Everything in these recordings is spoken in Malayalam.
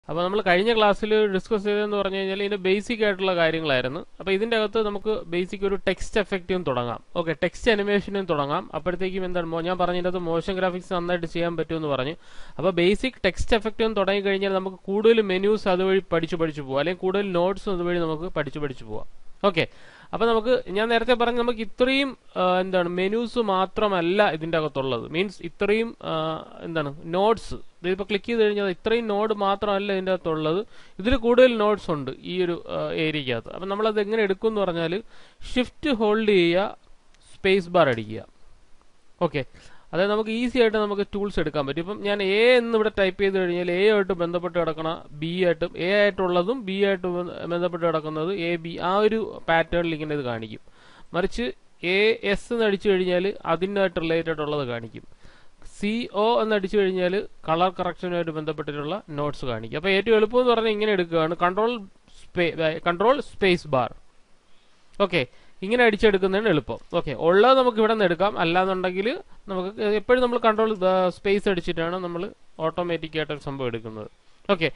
അപ്പോൾ നമ്മൾ കഴിഞ്ഞ ക്ലാസ്സിൽ ഡിസ്കസ് ചെയ്തതെന്ന് പറഞ്ഞു കഴിഞ്ഞാൽ ഇതിന്റെ ബേസിക് ആയിട്ടുള്ള കാര്യങ്ങളായിരുന്നു അപ്പോൾ ഇതിന്റെ അകത്ത് നമുക്ക് ബേസിക് ഒരു ടെക്സ്റ്റ് എഫക്റ്റും തുടങ്ങാം ഓക്കെ ടെക്സ്റ്റ് അനിമേഷനും തുടങ്ങാം അപ്പോഴത്തേക്കും എന്താണ് മോ- ഞാൻ പറഞ്ഞതിൻ്റെ മോഷൻ ഗ്രാഫിക്സ് നന്നായിട്ട് ചെയ്യാൻ പറ്റുമെന്ന് പറഞ്ഞു അപ്പോൾ ബേസിക് ടെക്സ്റ്റ് എഫക്റ്റും തുടങ്ങി കഴിഞ്ഞാൽ നമുക്ക് കൂടുതൽ മെനൂസ് അതുവഴി പഠിച്ചു പഠിച്ചു പോകാം അല്ലെങ്കിൽ കൂടുതൽ നോട്ട്സും അതുവഴി നമുക്ക് പഠിച്ചു പഠിച്ചു പോവാം ഓക്കെ അപ്പൊ നമുക്ക് ഞാൻ നേരത്തെ പറഞ്ഞ നമുക്ക് ഇത്രയും ആ, എന്താണ് മെനൂസ് മാത്രമല്ല ഇതിന്റെ അകത്തുള്ളത് മീൻസ് ഇത്രയും ആ, എന്താണ് നോട്ട്സ് ഇതിപ്പോ ക്ലിക്ക് ചെയ്ത് കഴിഞ്ഞാൽ ഇത്രയും നോഡ് മാത്രമല്ല ഇതിന്റെ അകത്തുള്ളത് ഇതിൽ കൂടുതൽ നോട്ട്സ് ഉണ്ട് ഈ ഒരു ഏരിയക്കകത്ത് അപ്പൊ നമ്മളത് എങ്ങനെ എടുക്കും എന്ന് പറഞ്ഞാൽ ഷിഫ്റ്റ് ഹോൾഡ് ചെയ്യുക സ്പേസ് ബാർ അടിക്കുക ഓക്കെ അതായത് നമുക്ക് ഈസി ആയിട്ട് നമുക്ക് ടൂൾസ് എടുക്കാൻ പറ്റും ഇപ്പം ഞാൻ എ എന്ന് ഇവിടെ ടൈപ്പ് ചെയ്ത് കഴിഞ്ഞാൽ എ ആയിട്ട് ബന്ധപ്പെട്ട് കിടക്കണ ബി ആയിട്ടും എ ആയിട്ടുള്ളതും ബി ആയിട്ട് ബന്ധ- ബന്ധപ്പെട്ട് കിടക്കുന്നത് എ ബി ആ ഒരു പാറ്റേണിൽ ഇങ്ങനെ ഇത് കാണിക്കും മറിച്ച് എ എസ് എന്ന് അടിച്ചു കഴിഞ്ഞാൽ അതിനായിട്ട് റിലേറ്റഡ് ഉള്ളത് കാണിക്കും സി ഒ എന്ന് അടിച്ചു കഴിഞ്ഞാൽ കളർ കറക്ഷനുമായിട്ട് ബന്ധപ്പെട്ടിട്ടുള്ള നോട്ട്സ് കാണിക്കും അപ്പോൾ ഏറ്റവും എളുപ്പം എന്ന് പറഞ്ഞാൽ ഇങ്ങനെ എടുക്കുകയാണ് കൺട്രോൾ സ്പേ കൺട്രോൾ സ്പേസ് ബാർ ഓക്കെ ഇങ്ങനെ അടിച്ചെടുക്കുന്നതാണ് എളുപ്പം ഓക്കെ ഉള്ളത് നമുക്ക് ഇവിടെ നിന്ന് എടുക്കാം അല്ലാന്നുണ്ടെങ്കിൽ നമുക്ക് എപ്പോഴും നമ്മൾ കൺട്രോൾ സ്പേസ് അടിച്ചിട്ടാണ് നമ്മൾ ഓട്ടോമാറ്റിക് ആയിട്ട് ഒരു സംഭവം എടുക്കുന്നത് okay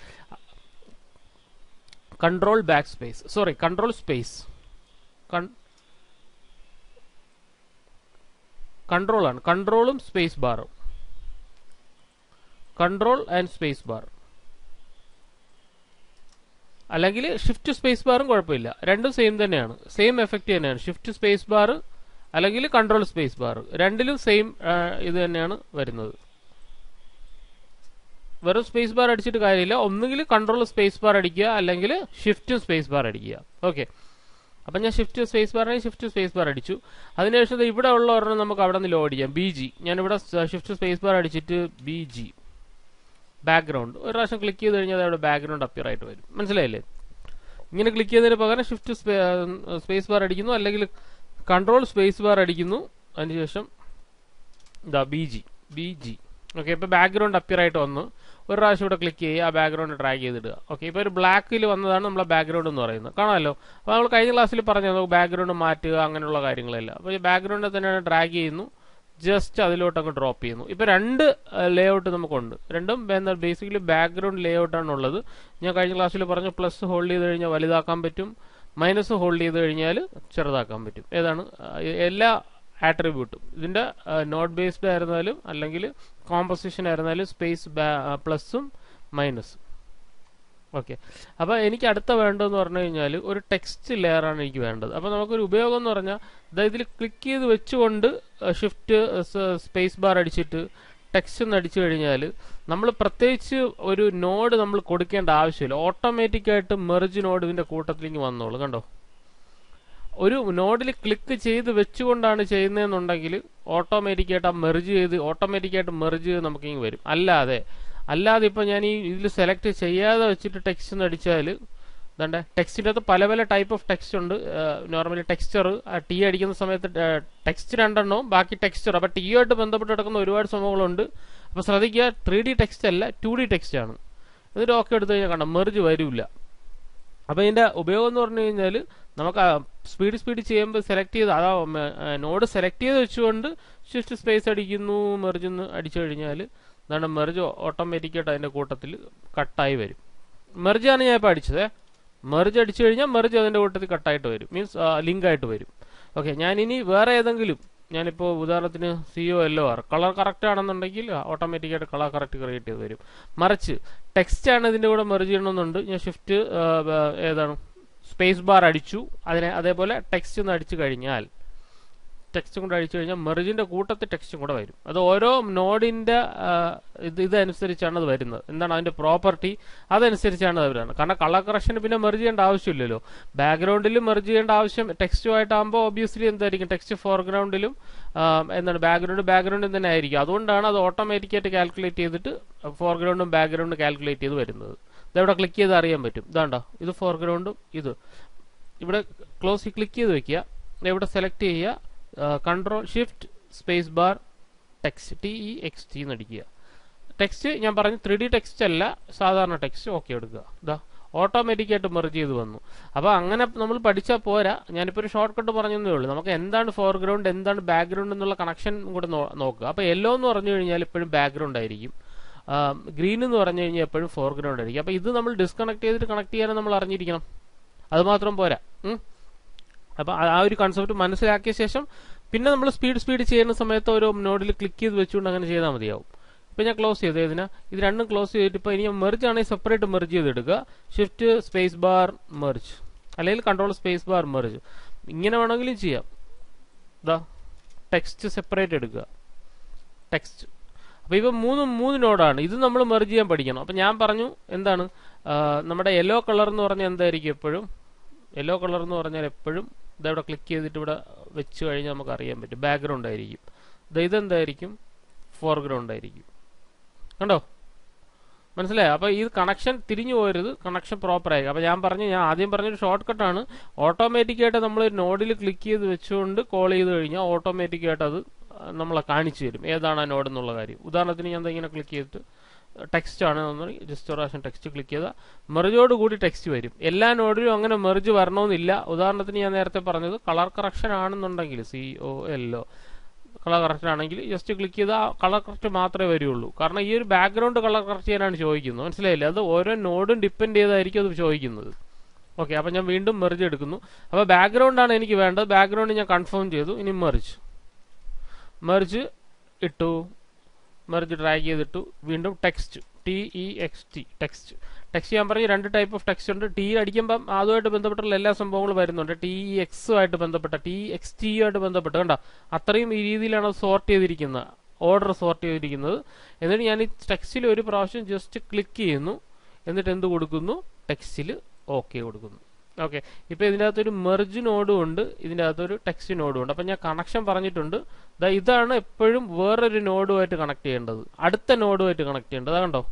control back space sorry control space control ആണ് കൺട്രോളും സ്പേസ് ബാറും കൺട്രോൾ ആൻഡ് സ്പേസ് ബാർ അല്ലെങ്കിൽ ഷിഫ്റ്റ് സ്പേസ് ബാറും കുഴപ്പമില്ല രണ്ടും സെയിം തന്നെയാണ് സെയിം എഫക്റ്റ് തന്നെയാണ് ഷിഫ്റ്റ് സ്പേസ് ബാർ അല്ലെങ്കിൽ കൺട്രോൾ സ്പേസ് ബാർ രണ്ടിലും സെയിം ഇത് തന്നെയാണ് വരുന്നത് വെറും സ്പേസ് ബാർ അടിച്ചിട്ട് കാര്യമില്ല ഒന്നുകിൽ കൺട്രോൾ സ്പേസ് ബാർ അടിക്കുക അല്ലെങ്കിൽ ഷിഫ്റ്റ് സ്പേസ് ബാർ അടിക്കുക ഓക്കെ അപ്പം ഞാൻ ഷിഫ്റ്റ് സ്പേസ് ബാറിനെ ഷിഫ്റ്റ് സ്പേസ് ബാർ അടിച്ചു അതിനുശേഷം ദേ ഇവിടെ ഉള്ള ഒരെണ്ണം നമുക്ക് അവിടെ നിന്ന് ലോഡ് ചെയ്യാം ബി ജി ഞാനിവിടെ ഷിഫ്റ്റ് സ്പേസ് ബാർ അടിച്ചിട്ട് ബി ജി ബാക്ക്ഗ്രൗണ്ട് ഒരു പ്രാവശ്യം ക്ലിക്ക് ചെയ്ത് കഴിഞ്ഞാൽ അവിടെ ബാക്ക്ഗ്രൗണ്ട് അപ്പിയർ ആയിട്ട് വരും മനസ്സിലായില്ലേ ഇങ്ങനെ ക്ലിക്ക് ചെയ്തതിന് പകരം ഷിഫ്റ്റ് സ്പേസ് ബാർ അടിക്കുന്നു അല്ലെങ്കിൽ കൺട്രോൾ സ്പേസ് ബാർ അടിക്കുന്നു അതിനുശേഷം ഇതാ B G B G okay ഇപ്പോൾ ബാക്ക്ഗ്രൗണ്ട് അപ്പിയർ ആയിട്ട് വന്നു ഒരു പ്രാവശ്യം ഇവിടെ ക്ലിക്ക് ചെയ്യുക ആ ബാക്ക്ഗ്രൗണ്ട് ഡ്രാഗ് ചെയ്തിടുക ഓക്കെ ഇപ്പോൾ ഒരു ബ്ലാക്കിൽ വന്നതാണ് നമ്മളെ ബാക്ക്ഗ്രൗണ്ട് എന്ന് പറയുന്നത് കാണാമല്ലോ അപ്പോൾ നമ്മൾ കഴിഞ്ഞ ക്ലാസ്സിൽ പറഞ്ഞു നമുക്ക് ബാക്ക്ഗ്രൗണ്ട് മാറ്റുക അങ്ങനെയുള്ള കാര്യങ്ങളെല്ലാം അപ്പോൾ ഈ ബാക്ക്ഗ്രൗണ്ട് തന്നെയാണ് ഡ്രാഗ് ചെയ്യുന്നു ജസ്റ്റ് അതിലോട്ട് അങ്ങ് ഡ്രോപ്പ് ചെയ്യുന്നു ഇപ്പൊ രണ്ട് ലേ ഔട്ട് നമുക്കുണ്ട് രണ്ടും എന്താ ബേസിക്കലി ബാക്ക്ഗ്രൗണ്ട് ലേ ഔട്ടാണ് ഉള്ളത് ഞാൻ കഴിഞ്ഞ ക്ലാസ്സിൽ പറഞ്ഞു പ്ലസ് ഹോൾഡ് ചെയ്ത് കഴിഞ്ഞാൽ വലുതാക്കാൻ പറ്റും മൈനസ് ഹോൾഡ് ചെയ്ത് കഴിഞ്ഞാൽ ചെറുതാക്കാൻ പറ്റും ഏതാണ് ആ, എല്ലാ ആട്രിബ്യൂട്ടും ഇതിന്റെ നോട്ട് ബേസ്ഡ് ആയിരുന്നാലും അല്ലെങ്കിൽ കോമ്പസിഷൻ ആയിരുന്നാലും സ്പേസ് പ്ലസും മൈനസും ഓക്കെ അപ്പോൾ എനിക്ക് അടുത്ത വേണ്ടതെന്ന് പറഞ്ഞു കഴിഞ്ഞാൽ ഒരു ടെക്സ്റ്റ് ലെയർ ആണ് എനിക്ക് വേണ്ടത് അപ്പോൾ നമുക്കൊരു ഉപയോഗം എന്ന് പറഞ്ഞാൽ അതായത് ഇതിൽ ക്ലിക്ക് ചെയ്ത് വെച്ചുകൊണ്ട് ഷിഫ്റ്റ് സ്പേസ് ബാർ അടിച്ചിട്ട് ടെക്സ്റ്റ് ഒന്ന് അടിച്ചു കഴിഞ്ഞാൽ നമ്മൾ പ്രത്യേകിച്ച് ഒരു നോഡ് നമ്മൾ കൊടുക്കേണ്ട ആവശ്യമില്ല ഓട്ടോമാറ്റിക് ആയിട്ട് മെർജ് നോഡ് ഇതിന്റെ കൂട്ടത്തിലേക്ക് വന്നോളൂ കണ്ടോ ഒരു നോഡിൽ ക്ലിക്ക് ചെയ്ത് വെച്ചുകൊണ്ടാണ് ചെയ്യുന്നതെന്നുണ്ടെങ്കിൽ ഓട്ടോമാറ്റിക് ആയിട്ട് ആ മെർജ് ചെയ്ത് ഓട്ടോമാറ്റിക് ആയിട്ട് മെർജ് ചെയ്ത് നമുക്കിങ്ങ് വരും അല്ലാതെ അല്ലാതെ ഇപ്പൊ ഞാൻ ഈ ഇതിൽ സെലക്ട് ചെയ്യാതെ വെച്ചിട്ട് ടെക്സ്റ്റ് എന്ന് അടിച്ചാൽ ഇതാണ്ട് ടെക്സ്റ്റിൻ്റെ അകത്ത് പല പല ടൈപ്പ് ഓഫ് ടെക്സ്റ്റ് ഉണ്ട് നോർമലി ടെക്സ്ചർ ടി അടിക്കുന്ന സമയത്ത് ടെക്സ്റ്റ് രണ്ടെണ്ണവും ബാക്കി ടെക്സ്ചർ അപ്പൊ ടി ആയിട്ട് ബന്ധപ്പെട്ട് കിടക്കുന്ന ഒരുപാട് സംഭവങ്ങളുണ്ട് അപ്പൊ ശ്രദ്ധിക്കുക ത്രീ ഡി ടെക്സ്റ്റ് അല്ല ടു ഡി ടെക്സ്റ്റ് ആണ് എന്നിട്ട് ഓക്കെ എടുത്തു കഴിഞ്ഞാൽ കണ്ടോ മെർജ് വരില്ല അപ്പൊ ഇതിന്റെ ഉപയോഗം എന്ന് പറഞ്ഞു കഴിഞ്ഞാൽ നമുക്ക് സ്പീഡ് സ്പീഡ് ചെയ്യുമ്പോൾ സെലക്ട് ചെയ്ത് അതാ നോഡ് സെലക്ട് ചെയ്ത് വെച്ചുകൊണ്ട് ഷിഫ്റ്റ് സ്പേസ് അടിക്കുന്നു മെർജ് അടിച്ചു കഴിഞ്ഞാൽ എന്താണ് മെർജ് ഓട്ടോമാറ്റിക്കായിട്ട് അതിന്റെ കൂട്ടത്തിൽ കട്ടായി വരും മെർജാണ് ഞാൻ ഇപ്പോൾ അടിച്ചത് മെർജ് അടിച്ചു കഴിഞ്ഞാൽ മെർജ് അതിന്റെ കൂട്ടത്തിൽ കട്ടായിട്ട് വരും മീൻസ് ലിങ്ക് ആയിട്ട് വരും ഓക്കെ ഞാൻ ഇനി വേറെ ഏതെങ്കിലും ഞാനിപ്പോൾ ഉദാഹരണത്തിന് സിഒ എല്ലോ ആർ കളർ കറക്റ്റ് ആണെന്നുണ്ടെങ്കിൽ ഓട്ടോമാറ്റിക്കായിട്ട് കളർ കറക്റ്റ് ക്രിയേറ്റ് ചെയ്ത് വരും മറിച്ച് ടെക്സ്റ്റ് ആണ് ഇതിന്റെ കൂടെ മെർജ് ചെയ്യണമെന്നുണ്ട് ഞാൻ ഷിഫ്റ്റ് ഏതാണ് സ്പേസ് ബാർ അടിച്ചു അതിനെ അതേപോലെ ടെക്സ്റ്റ് ഒന്ന് അടിച്ചു കഴിഞ്ഞാൽ ടെക്സ്റ്റും കൂടെ അടിച്ചു കഴിഞ്ഞാൽ മെറിജിന്റെ കൂട്ടത്തിൽ ടെക്സ്റ്റും കൂടെ വരും അത് ഓരോ നോഡിന്റെ ഇത് ഇതനുസരിച്ചാണ് അത് വരുന്നത് എന്താണ് അതിന്റെ പ്രോപ്പർട്ടി അതനുസരിച്ചാണ് അത് വരുന്നത് കാരണം കളർ കറക്ഷന് പിന്നെ മെർജ് ചെയ്യേണ്ട ആവശ്യമില്ലല്ലോ ബാക്ക്ഗ്രൗണ്ടിലും മെർജ് ചെയ്യേണ്ട ആവശ്യം ടെക്സ്റ്റുമായിട്ടാകുമ്പോൾ ഒബ്വിയസ്ലി എന്തായിരിക്കും ടെക്സ്റ്റ് ഫോർഗ്രൗണ്ടിലും എന്താണ് ബാക്ക്ഗ്രൗണ്ട് ബാക്ക്ഗ്രൗണ്ടിൽ തന്നെ ആയിരിക്കും അതുകൊണ്ടാണ് അത് ഓട്ടോമാറ്റിക്കായിട്ട് കാൽക്കുലേറ്റ് ചെയ്തിട്ട് ഫോർഗ്രൗണ്ടും ബാക്ക്ഗ്രൗണ്ടും കാൽക്കുലേറ്റ് ചെയ്ത് വരുന്നത് ഇതെവിടെ ക്ലിക്ക് ചെയ്ത് അറിയാൻ പറ്റും ഇതാണ്ടോ ഇത് ഫോർഗ്രൗണ്ടും ഇത് ഇവിടെ ക്ലോസ് ക്ലിക്ക് ചെയ്ത് വെക്കുക ഇവിടെ സെലക്ട് ചെയ്യുക control shift space bar text T E X T എന്ന് അടിക്കുക ടെക്സ്റ്റ് ഞാൻ പറഞ്ഞു ത്രീ ഡി ടെക്സ്റ്റ് അല്ല സാധാരണ ടെക്സ്റ്റ് ഓക്കെ എടുക്കുക ഇതാ ഓട്ടോമാറ്റിക് ആയിട്ട് മെർജ് ചെയ്ത് വന്നു അപ്പോൾ അങ്ങനെ നമ്മൾ പഠിച്ചാൽ പോരാ ഞാനിപ്പോൾ ഒരു ഷോർട്ട് കട്ട് പറഞ്ഞതേ ഉള്ളൂ നമുക്ക് എന്താണ് ഫോർഗ്രൗണ്ട് എന്താണ് ബാക്ക്ഗ്രൗണ്ട് എന്നുള്ള കണക്ഷൻ കൂടെ നോ- നോക്കുക അപ്പോൾ യെല്ലോ എന്ന് പറഞ്ഞു കഴിഞ്ഞാൽ ഇപ്പോഴും ബാക്ക്ഗ്രൗണ്ട് ആയിരിക്കും ഗ്രീൻ എന്ന് പറഞ്ഞു കഴിഞ്ഞാൽ എപ്പോഴും ഫോർഗ്രൗണ്ട് ആയിരിക്കും അപ്പോൾ ഇത് നമ്മൾ ഡിസ്കണക്ട് ചെയ്തിട്ട് കണക്ട് ചെയ്യാനും നമ്മൾ അറിഞ്ഞിരിക്കണം അത് മാത്രം പോരാ ഉം. അപ്പോൾ ആ- ആ ഒരു കൺസെപ്റ്റ് മനസ്സിലാക്കിയ ശേഷം പിന്നെ നമ്മൾ സ്പീഡ് സ്പീഡ് ചെയ്യുന്ന സമയത്ത് ഒരു നോഡിൽ ക്ലിക്ക് ചെയ്ത് വെച്ചുകൊണ്ട് അങ്ങനെ ചെയ്താൽ മതിയാവും ഇപ്പം ഞാൻ ക്ലോസ് ചെയ്തു ഇതിന് ഇത് രണ്ടും ക്ലോസ് ചെയ്തിട്ട് ഇപ്പോൾ ഇനി മെർജ് ആണെങ്കിൽ സെപ്പറേറ്റ് മെർജ് ചെയ്തെടുക്കുക ഷിഫ്റ്റ് സ്പേസ് ബാർ മെർജ് അല്ലെങ്കിൽ കൺട്രോൾ സ്പേസ് ബാർ മെർജ് ഇങ്ങനെ വേണമെങ്കിലും ചെയ്യാം ഇതാ ടെക്സ്റ്റ് സെപ്പറേറ്റ് എടുക്കുക ടെക്സ്റ്റ് അപ്പോൾ ഇപ്പം മൂന്ന് മൂന്ന് നോഡാണ് ഇത് നമ്മൾ മെർജ് ചെയ്യാൻ പഠിക്കണം അപ്പം ഞാൻ പറഞ്ഞു എന്താണ് ആ, നമ്മുടെ യെല്ലോ കളർ എന്ന് പറഞ്ഞാൽ എന്തായിരിക്കും എപ്പോഴും യെല്ലോ കളർ എന്ന് പറഞ്ഞാൽ എപ്പോഴും ഇതവിടെ ക്ലിക്ക് ചെയ്തിട്ട് ഇവിടെ വെച്ച് കഴിഞ്ഞാൽ നമുക്ക് അറിയാൻ പറ്റും ബാക്ക്ഗ്രൗണ്ട് ആയിരിക്കും ദാ ഇതെന്തായിരിക്കും ഫോർഗ്രൗണ്ട് ആയിരിക്കും കണ്ടോ മനസ്സിലായോ അപ്പോൾ ഈ കണക്ഷൻ തിരിഞ്ഞു പോരുത് കണക്ഷൻ പ്രോപ്പർ ആയിരിക്കും അപ്പോൾ ഞാൻ പറഞ്ഞു ഞാൻ ആദ്യം പറഞ്ഞൊരു ഷോർട്ട് കട്ടാണ് ഓട്ടോമാറ്റിക്കായിട്ട് നമ്മൾ നോഡിൽ ക്ലിക്ക് ചെയ്ത് വെച്ചുകൊണ്ട് കോൾ ചെയ്ത് കഴിഞ്ഞാൽ ഓട്ടോമാറ്റിക്കായിട്ട് അത് നമ്മളെ കാണിച്ചു തരും ഏതാണ് ആ നോഡ് എന്നുള്ള കാര്യം ഉദാഹരണത്തിന് ഞാൻ ദാ ഇങ്ങനെ ക്ലിക്ക് ചെയ്തിട്ട് ടെക്സ്റ്റ് ആണ് ജസ്റ്റ് ഒരു പ്രാവശ്യം ടെക്സ്റ്റ് ക്ലിക്ക് ചെയ്താൽ മെറിജോട് കൂടി ടെക്സ്റ്റ് വരും എല്ലാ നോഡിലും അങ്ങനെ മെറിജ് വരണമെന്നില്ല ഉദാഹരണത്തിന് ഞാൻ നേരത്തെ പറഞ്ഞത് കളർ കറക്ഷൻ ആണെന്നുണ്ടെങ്കിൽ C O L O colour correct ആണെങ്കിൽ ജസ്റ്റ് ക്ലിക്ക് ചെയ്താൽ കളർ കറക്റ്റ് മാത്രമേ വരുള്ളൂ കാരണം ഈ ഒരു ബാക്ക്ഗ്രൗണ്ട് കളർ കറക്റ്റ് ചെയ്യാനാണ് ചോദിക്കുന്നത് മനസ്സിലായില്ലേ അത് ഓരോ നോഡും ഡിപ്പെൻഡ് ചെയ്തായിരിക്കും അത് ചോദിക്കുന്നത് ഓക്കെ അപ്പം ഞാൻ വീണ്ടും മെറിജ് എടുക്കുന്നു അപ്പോൾ ബാക്ക്ഗ്രൗണ്ട് ആണ് എനിക്ക് വേണ്ടത് ബാക്ക്ഗ്രൗണ്ട് ഞാൻ കൺഫേം ചെയ്തു ഇനി മെറിജ് മെറിജ് ഇട്ടു മെർജ് ഡ്രാഗ് ചെയ്തിട്ടു വീണ്ടും text T E X T text text ഞാൻ പറഞ്ഞ രണ്ട് ടൈപ്പ് ഓഫ് ടെക്സ്റ്റ് ഉണ്ട് ടി അടിക്കുമ്പം അതുമായിട്ട് ബന്ധപ്പെട്ടുള്ള എല്ലാ സംഭവങ്ങളും വരുന്നുണ്ട് ടി ഇ എക്സുമായിട്ട് ബന്ധപ്പെട്ട ടി എക്സ് ടിയുമായിട്ട് ബന്ധപ്പെട്ട് കണ്ട അത്രയും ഈ രീതിയിലാണ് സോർട്ട് ചെയ്തിരിക്കുന്നത് ഓർഡർ സോർട്ട് ചെയ്തിരിക്കുന്നത് എന്നിട്ട് ഞാൻ ഈ ടെക്സ്റ്റിൽ ഒരു പ്രാവശ്യം ജസ്റ്റ് ക്ലിക്ക് ചെയ്യുന്നു എന്നിട്ട് എന്ത് കൊടുക്കുന്നു ടെക്സ്റ്റിൽ ഓക്കെ കൊടുക്കുന്നു ഓക്കെ ഇപ്പൊ ഇതിൻ്റെ അകത്തൊരു മെർജ് നോഡും ഉണ്ട് ഇതിൻ്റെ അകത്തൊരു ടെക്സ്റ്റ് നോഡും ഉണ്ട് അപ്പം ഞാൻ കണക്ഷൻ പറഞ്ഞിട്ടുണ്ട് ദാ ഇതാണ് എപ്പോഴും വേറൊരു നോഡുമായിട്ട് കണക്ട് ചെയ്യേണ്ടത് അടുത്ത നോഡുമായിട്ട് കണക്ട് ചെയ്യേണ്ടത് അതാ കണ്ടോ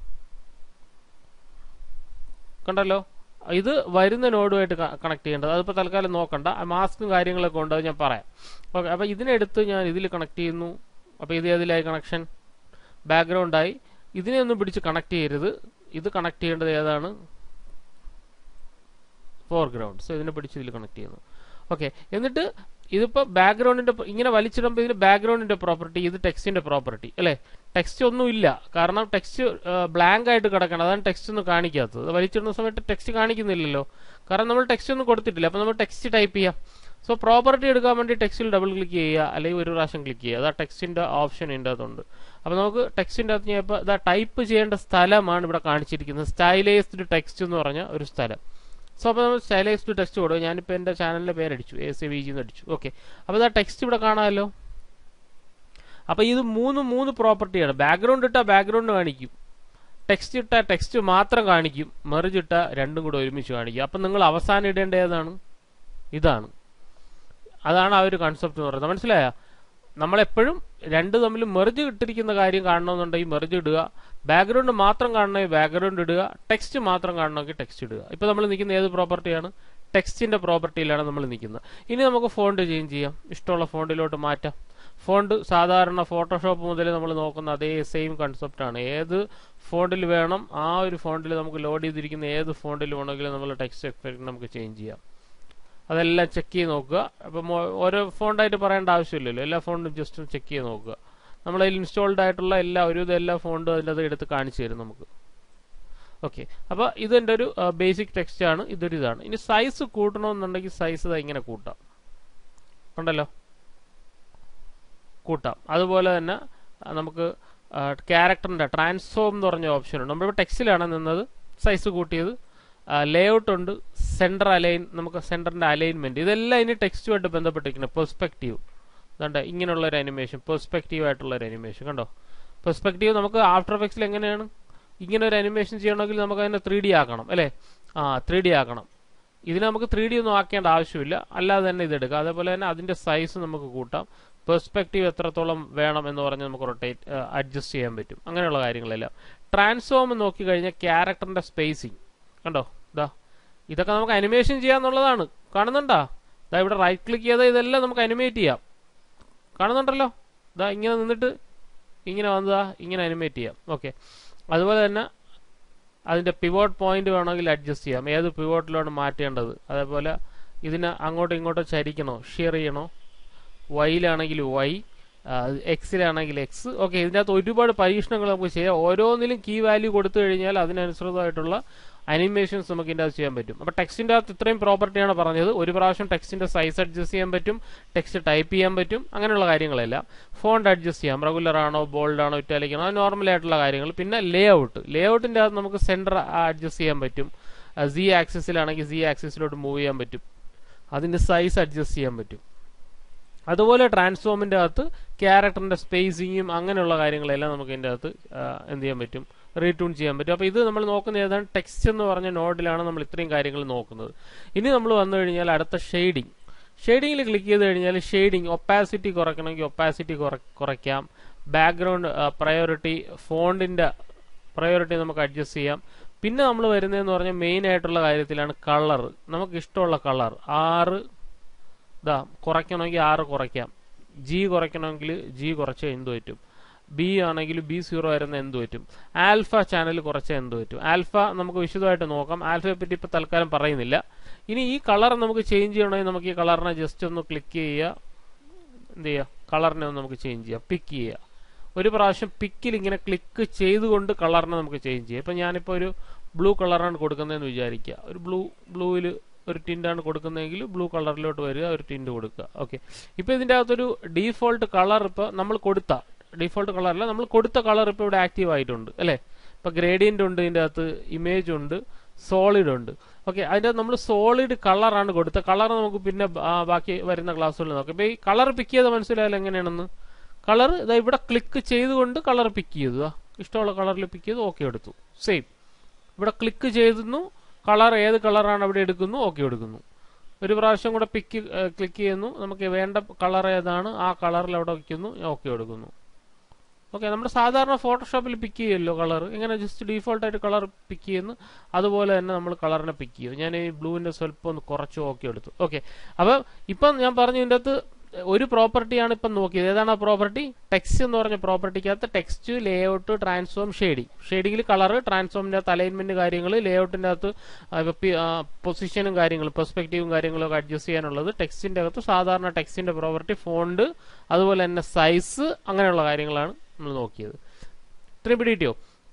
കണ്ടല്ലോ ഇത് വരുന്ന നോഡുമായിട്ട് കണക്ട് ചെയ്യേണ്ടത് അതിപ്പോൾ തൽക്കാലം നോക്കണ്ട മാസ്കും കാര്യങ്ങളൊക്കെ ഉണ്ട് അത് ഞാൻ പറയാം ഓക്കെ അപ്പോൾ ഇതിനെടുത്ത് ഞാൻ ഇതിൽ കണക്ട് ചെയ്യുന്നു അപ്പോൾ ഇത് ഏതിലായി കണക്ഷൻ ബാക്ക്ഗ്രൗണ്ടായി ഇതിനെ ഒന്നും പിടിച്ച് കണക്ട് ചെയ്യരുത് ഇത് കണക്ട് ചെയ്യേണ്ടത് ഏതാണ് ഫോർഗ്രൗണ്ട് സോ ഇതിനെ പിടിച്ച് ഇതിൽ കണക്ട് ചെയ്യുന്നു ഓക്കെ എന്നിട്ട് ഇതിപ്പോൾ ബാക്ക്ഗ്രൗണ്ടിന്റെ ഇങ്ങനെ വലിച്ചിടുമ്പോൾ ഇതിന് ബാക്ക്ഗ്രൗണ്ടിന്റെ പ്രോപ്പർട്ടി ഇത് ടെക്സ്റ്റിന്റെ പ്രോപ്പർട്ടി അല്ലേ ടെക്സ്റ്റ് ഒന്നും ഇല്ല കാരണം ടെക്സ്റ്റ് ബ്ലാങ്ക് ആയിട്ട് കിടക്കണം അതാണ് ടെക്സ്റ്റ് ഒന്നും കാണിക്കാത്തത് അത് വലിച്ചിടുന്ന സമയത്ത് ടെക്സ്റ്റ് കാണിക്കുന്നില്ലല്ലോ കാരണം നമ്മൾ ടെക്സ്റ്റ് ഒന്നും കൊടുത്തിട്ടില്ല അപ്പോൾ നമ്മൾ ടെക്സ്റ്റ് ടൈപ്പ് ചെയ്യാം സോ പ്രോപ്പർട്ടി എടുക്കാൻ വേണ്ടി ടെക്സ്റ്റിൽ ഡബിൾ ക്ലിക്ക് ചെയ്യുക അല്ലെങ്കിൽ ഒരു പ്രാവശ്യം ക്ലിക്ക് ചെയ്യുക അതാ ടെക്സ്റ്റിന്റെ ഓപ്ഷൻ ഇതിൻ്റെ അകത്തുണ്ട് അപ്പോൾ നമുക്ക് ടെക്സ്റ്റിന്റെ അകത്ത് ഞാൻ ഇപ്പോൾ ഇതാ ടൈപ്പ് ചെയ്യേണ്ട സ്ഥലമാണ് ഇവിടെ കാണിച്ചിരിക്കുന്നത് സ്റ്റൈലൈസ്ഡ് ടെക്സ്റ്റ് എന്ന് പറഞ്ഞ ഒരു സ്ഥലം സോ അപ്പോൾ നമ്മൾ സ്റ്റൈലൈസ്ഡ് ടെക്സ്റ്റ് കൊടുക്കും ഞാനിപ്പോൾ എൻ്റെ ചാനലിൻ്റെ പേരടിച്ചു എ സി വി ജി എന്ന് അടിച്ചു ഓക്കെ അപ്പോൾ ഇതാ ടെക്സ്റ്റ് ഇവിടെ കാണാമല്ലോ അപ്പോൾ ഇത് മൂന്ന് മൂന്ന് പ്രോപ്പർട്ടിയാണ് ബാക്ക്ഗ്രൗണ്ട് ഇട്ടാൽ ബാക്ക്ഗ്രൗണ്ട് കാണിക്കും ടെക്സ്റ്റ് ഇട്ടാൽ ടെക്സ്റ്റ് മാത്രം കാണിക്കും മെറിജ് ഇട്ടാൽ രണ്ടും കൂടെ ഒരുമിച്ച് കാണിക്കും അപ്പം നിങ്ങൾ അവസാനം ഇടേണ്ട ഏതാണ് ഇതാണ് അതാണ് ആ ഒരു കൺസെപ്റ്റ് എന്ന് പറയുന്നത് മനസ്സിലായ നമ്മളെപ്പോഴും രണ്ട് തമ്മിൽ മെറിജ് ഇട്ടിരിക്കുന്ന കാര്യം കാണണമെന്നുണ്ടെങ്കിൽ മെറിജ് ഇടുക ബാക്ക്ഗ്രൗണ്ട് മാത്രം കാണണമെങ്കിൽ ബാക്ക്ഗ്രൗണ്ട് ഇടുക ടെക്സ്റ്റ് മാത്രം കാണണമെങ്കിൽ ടെക്സ്റ്റ് ഇടുക ഇപ്പോൾ നമ്മൾ നിൽക്കുന്ന ഏത് പ്രോപ്പർട്ടിയാണ് ടെക്സ്റ്റിന്റെ പ്രോപ്പർട്ടിയിലാണ് നമ്മൾ നിൽക്കുന്നത് ഇനി നമുക്ക് ഫോണ്ട് ചേഞ്ച് ചെയ്യാം ഇഷ്ടമുള്ള ഫോണ്ടിലോട്ട് മാറ്റാം ഫോണ്ട് സാധാരണ ഫോട്ടോഷോപ്പ് മുതൽ നമ്മൾ നോക്കുന്ന അതേ സെയിം കൺസെപ്റ്റ് ആണ് ഏത് ഫോണ്ടിൽ വേണം ആ ഒരു ഫോണ്ടിൽ നമുക്ക് ലോഡ് ചെയ്തിരിക്കുന്ന ഏത് ഫോണ്ടിൽ വേണമെങ്കിലും നമ്മൾ ടെക്സ്റ്റ് എഫക്റ്റ് നമുക്ക് ചേഞ്ച് ചെയ്യാം അതെല്ലാം ചെക്ക് ചെയ്ത് നോക്കുക അപ്പം ഓരോ ഫോണ്ടായിട്ട് പറയേണ്ട ആവശ്യമില്ലല്ലോ എല്ലാ ഫോണ്ടും ജസ്റ്റ് ചെക്ക് ചെയ്ത് നോക്കുക നമ്മളതിൽ ഇൻസ്റ്റാൾഡ് ആയിട്ടുള്ള എല്ലാ ഒരു എല്ലാ ഫോണ്ടും അതിൻ്റെ അത് എടുത്ത് കാണിച്ചു തരും നമുക്ക് ഓക്കെ അപ്പോൾ ഇതെൻ്റെ ഒരു ബേസിക് ടെക്സ്റ്റ് ആണ് ഇതൊരു ഇതാണ് ഇനി സൈസ് കൂട്ടണമെന്നുണ്ടെങ്കിൽ സൈസ് ഇങ്ങനെ കൂട്ടാം ഉണ്ടല്ലോ കൂട്ടാം അതുപോലെ തന്നെ നമുക്ക് ക്യാരക്ടറിൻ്റെ ട്രാൻസ്ഫോം എന്ന് പറഞ്ഞ ഓപ്ഷൻ ഉണ്ട് നമ്മളിപ്പോൾ ടെക്സ്റ്റിലാണ് നിന്നത് സൈസ് കൂട്ടിയത് ലേഔട്ട് ഉണ്ട് സെൻറ്റർ അലൈൻ നമുക്ക് സെൻറ്ററിൻ്റെ അലൈൻമെൻറ്റ് ഇതെല്ലാം ഇനി ടെക്സ്റ്റുമായിട്ട് ബന്ധപ്പെട്ടിരിക്കുന്നത് പെർസ്പെക്റ്റീവ് അതുകൊണ്ട് ഇങ്ങനെയുള്ള ഒരു അനിമേഷൻ പെർസ്പെക്റ്റീവ് ആയിട്ടുള്ള ഒരു അനിമേഷൻ കണ്ടോ പെർസ്പെക്റ്റീവ് നമുക്ക് ആഫ്റ്റർ എഫക്ട്സിൽ എങ്ങനെയാണ് ഇങ്ങനെ ഒരു അനിമേഷൻ ചെയ്യണമെങ്കിൽ നമുക്ക് അതിനെ ത്രീ ഡി ആക്കണം അല്ലേ ആ ത്രീ ഡി ആക്കണം ഇതിന് നമുക്ക് ത്രീ ഡി ഒന്നും ആക്കേണ്ട ആവശ്യമില്ല അല്ലാതെ തന്നെ ഇതെടുക്കാം അതേപോലെ തന്നെ അതിൻ്റെ സൈസ് നമുക്ക് കൂട്ടാം പെർസ്പെക്റ്റീവ് എത്രത്തോളം വേണം എന്ന് പറഞ്ഞ് നമുക്ക് റൊട്ടേറ്റ് അഡ്ജസ്റ്റ് ചെയ്യാൻ പറ്റും അങ്ങനെയുള്ള കാര്യങ്ങളെല്ലാം ട്രാൻസ്ഫോം നോക്കി കഴിഞ്ഞാൽ ക്യാരക്ടറിൻ്റെ സ്പേസിങ് കണ്ടോ ഇതാ ഇതൊക്കെ നമുക്ക് അനിമേഷൻ ചെയ്യാന്നുള്ളതാണ് കാണുന്നുണ്ടോ ഇതാ ഇവിടെ റൈറ്റ് ക്ലിക്ക് ചെയ്താൽ ഇതെല്ലാം നമുക്ക് അനിമേറ്റ് ചെയ്യാം കാണുന്നുണ്ടല്ലോ ഇതാ ഇങ്ങനെ നിന്നിട്ട് ഇങ്ങനെ വന്നതാ ഇങ്ങനെ അനിമേറ്റ് ചെയ്യാം ഓക്കെ അതുപോലെ തന്നെ അതിൻ്റെ പിവോട്ട് പോയിന്റ് വേണമെങ്കിൽ അഡ്ജസ്റ്റ് ചെയ്യാം ഏത് പിവോട്ടിലാണ് മാറ്റേണ്ടത് അതേപോലെ ഇതിനെ അങ്ങോട്ടും ഇങ്ങോട്ടും ചരിക്കണോ ഷെയർ ചെയ്യണോ വൈയിലാണെങ്കിൽ വൈ എക്സിലാണെങ്കിൽ എക്സ് ഓക്കെ ഇതിൻ്റെ അകത്ത് ഒരുപാട് പരീക്ഷണങ്ങൾ നമുക്ക് ചെയ്യാം ഓരോന്നിലും കീ വാല്യൂ കൊടുത്തു കഴിഞ്ഞാൽ അതിനനുസൃതമായിട്ടുള്ള അനിമേഷൻസ് നമുക്ക് ഇതിൻ്റെ അകത്ത് ചെയ്യാൻ പറ്റും അപ്പോൾ ടെക്സ്റ്റിൻ്റെ അകത്ത് ഇത്രയും പ്രോപ്പർട്ടിയാണ് പറഞ്ഞത് ഒരു പ്രാവശ്യം ടെക്സ്റ്റിൻ്റെ സൈസ് അഡ്ജസ്റ്റ് ചെയ്യാൻ പറ്റും ടെക്സ്റ്റ് ടൈപ്പ് ചെയ്യാൻ പറ്റും അങ്ങനെയുള്ള കാര്യങ്ങളെല്ലാം ഫോണ്ട് അഡ്ജസ്റ്റ് ചെയ്യാം റെഗുലർ ആണോ ബോൾഡ് ആണോ ഇറ്റാലിക് ആണോ നോർമൽ ആയിട്ടുള്ള കാര്യങ്ങൾ പിന്നെ ലേ ഔട്ട് ലേ ഔട്ടിൻ്റെ അകത്ത് നമുക്ക് സെൻറ്റർ അഡ്ജസ്റ്റ് ചെയ്യാൻ പറ്റും സി ആക്സിസിലാണെങ്കിൽ സി ആക്സിസിലോട്ട് മൂവ് ചെയ്യാൻ പറ്റും അതിൻ്റെ സൈസ് അഡ്ജസ്റ്റ് ചെയ്യാൻ പറ്റും അതുപോലെ ട്രാൻസ്ഫോമിൻ്റെ അകത്ത് ക്യാരക്ടറിൻ്റെ സ്പേസിങ്ങും അങ്ങനെയുള്ള കാര്യങ്ങളെല്ലാം നമുക്ക് ഇതിൻ്റെ അകത്ത് എന്ത് ചെയ്യാൻ പറ്റും റീട്യൂൺ ചെയ്യാൻ പറ്റും അപ്പോൾ ഇത് നമ്മൾ നോക്കുന്ന ഏതാണ് ടെക്സ്റ്റ് എന്ന് പറഞ്ഞ നോഡിലാണ് നമ്മൾ ഇത്രയും കാര്യങ്ങൾ നോക്കുന്നത് ഇനി നമ്മൾ വന്നു കഴിഞ്ഞാൽ അടുത്ത ഷെയ്ഡിങ് ഷെയ്ഡിങ്ങിൽ ക്ലിക്ക് ചെയ്ത് കഴിഞ്ഞാൽ ഷെയ്ഡിങ് ഒപ്പാസിറ്റി കുറയ്ക്കണമെങ്കിൽ ഒപ്പാസിറ്റി കുറയ്ക്കാം ബാക്ക്ഗ്രൗണ്ട് പ്രയോറിറ്റി ഫോണ്ടിൻ്റെ പ്രയോറിറ്റി നമുക്ക് അഡ്ജസ്റ്റ് ചെയ്യാം പിന്നെ നമ്മൾ വരുന്നതെന്ന് പറഞ്ഞാൽ മെയിൻ ആയിട്ടുള്ള കാര്യത്തിലാണ് കളർ നമുക്ക് ഇഷ്ടമുള്ള കളർ ആറ് ഇതാ കുറയ്ക്കണമെങ്കിൽ ആറ് കുറയ്ക്കാം ജി കുറയ്ക്കണമെങ്കിൽ ജി കുറച്ച് എന്ത് പറ്റും ബി ആണെങ്കിൽ ബി സീറോ വരുന്ന എന്ത് പറ്റും ആൽഫ ചാനൽ കുറച്ച് എന്ത് പറ്റും ആൽഫ നമുക്ക് വിശദമായിട്ട് നോക്കാം ആൽഫയെ പറ്റി ഇപ്പം തൽക്കാലം പറയുന്നില്ല ഇനി ഈ കളർ നമുക്ക് ചേഞ്ച് ചെയ്യണമെങ്കിൽ നമുക്ക് ഈ കളറിനെ ജസ്റ്റ് ഒന്ന് ക്ലിക്ക് ചെയ്യുക എന്ത് ചെയ്യുക കളറിനെ ഒന്ന് നമുക്ക് ചേഞ്ച് ചെയ്യാം പിക്ക് ചെയ്യുക ഒരു പ്രാവശ്യം പിക്കിൽ ഇങ്ങനെ ക്ലിക്ക് ചെയ്തുകൊണ്ട് കളറിനെ നമുക്ക് ചേഞ്ച് ചെയ്യാം ഇപ്പം ഞാനിപ്പോൾ ഒരു ബ്ലൂ കളറാണ് കൊടുക്കുന്നതെന്ന് വിചാരിക്കുക ഒരു ബ്ലൂ ബ്ലൂവിൽ ഒരു ടിൻ്റാണ് കൊടുക്കുന്നതെങ്കിൽ ബ്ലൂ കളറിലോട്ട് വരിക ഒരു ടിൻറ്റ് കൊടുക്കുക ഓക്കെ ഇപ്പോൾ ഇതിൻ്റെ അകത്തൊരു ഡീഫോൾട്ട് കളർ ഇപ്പോൾ നമ്മൾ കൊടുത്ത ഡീഫോൾട്ട് കളറല്ല നമ്മൾ കൊടുത്ത കളർ ഇപ്പോൾ ഇവിടെ ആക്റ്റീവ് ആയിട്ടുണ്ട് അല്ലേ ഇപ്പോൾ ഗ്രേഡിയൻ്റ് ഉണ്ട് ഇതിൻ്റെ അകത്ത് ഇമേജ് ഉണ്ട് സോളിഡ് ഉണ്ട് ഓക്കെ അതിൻ്റെ നമ്മൾ സോളിഡ് കളറാണ് കൊടുത്ത കളർ നമുക്ക് പിന്നെ ബാക്കി വരുന്ന ക്ലാസ്സുകളിൽ നോക്കാം ഇപ്പോൾ ഈ കളർ പിക്ക് ചെയ്ത് മനസ്സിലായാലും എങ്ങനെയാണെന്ന് കളർ ഇതാ ഇവിടെ ക്ലിക്ക് ചെയ്തുകൊണ്ട് കളർ പിക്ക് ചെയ്തു ഇഷ്ടമുള്ള കളറിൽ പിക്ക് ചെയ്തു ഓക്കെ എടുത്തു സെയിം ഇവിടെ ക്ലിക്ക് ചെയ്തുന്നു കളർ ഏത് കളറാണ് അവിടെ എടുക്കുന്നു ഓക്കെ എടുക്കുന്നു ഒരു പ്രാവശ്യം കൂടെ പിക്ക് ക്ലിക്ക് ചെയ്യുന്നു നമുക്ക് വേണ്ട കളർ ഏതാണ് ആ കളറിൽ അവിടെ വയ്ക്കുന്നു ഓക്കെ എടുക്കുന്നു ഓക്കെ നമ്മുടെ സാധാരണ ഫോട്ടോഷോപ്പിൽ പിക്ക് ചെയ്യുമല്ലോ കളർ ഇങ്ങനെ ജസ്റ്റ് ഡീഫോൾട്ടായിട്ട് കളർ പിക്ക് ചെയ്യുന്നു അതുപോലെ തന്നെ നമ്മൾ കളറിനെ പിക്ക് ചെയ്യും ഞാൻ ഈ ബ്ലൂവിൻ്റെ സ്വല്പം ഒന്ന് കുറച്ച് ഓക്കെ എടുത്തു ഓക്കെ അപ്പം ഇപ്പം ഞാൻ പറഞ്ഞു ഇതിൻ്റെ അകത്ത് ഒരു പ്രോപ്പർട്ടിയാണ് ഇപ്പം നോക്കിയത് ഏതാണ് ആ പ്രോപ്പർട്ടി ടെക്സ്റ്റ് എന്ന് പറഞ്ഞ പ്രോപ്പർട്ടിക്കകത്ത് ടെക്സ്റ്റ് ലേഔട്ട് ട്രാൻസ്ഫോം ഷെയ്ഡിങ് ഷെയ്ഡിങ്ങിൽ കളർ ട്രാൻസ്ഫോമിൻ്റെ അകത്ത് അലൈൻമെന്റ് കാര്യങ്ങൾ ലേഔട്ടിൻ്റെ അകത്ത് പൊസിഷനും കാര്യങ്ങളും പെർസ്പെക്റ്റീവും കാര്യങ്ങളും ഒക്കെ അഡ്ജസ്റ്റ് ചെയ്യാനുള്ളത് ടെക്സ്റ്റിൻ്റെ അകത്ത് സാധാരണ ടെക്സ്റ്റിൻ്റെ പ്രോപ്പർട്ടി ഫോണ്ട് അതുപോലെ തന്നെ സൈസ് അങ്ങനെയുള്ള കാര്യങ്ങളാണ് നമ്മൾ നോക്കിയത് ഇത്രയും പിടിയിട്ടോ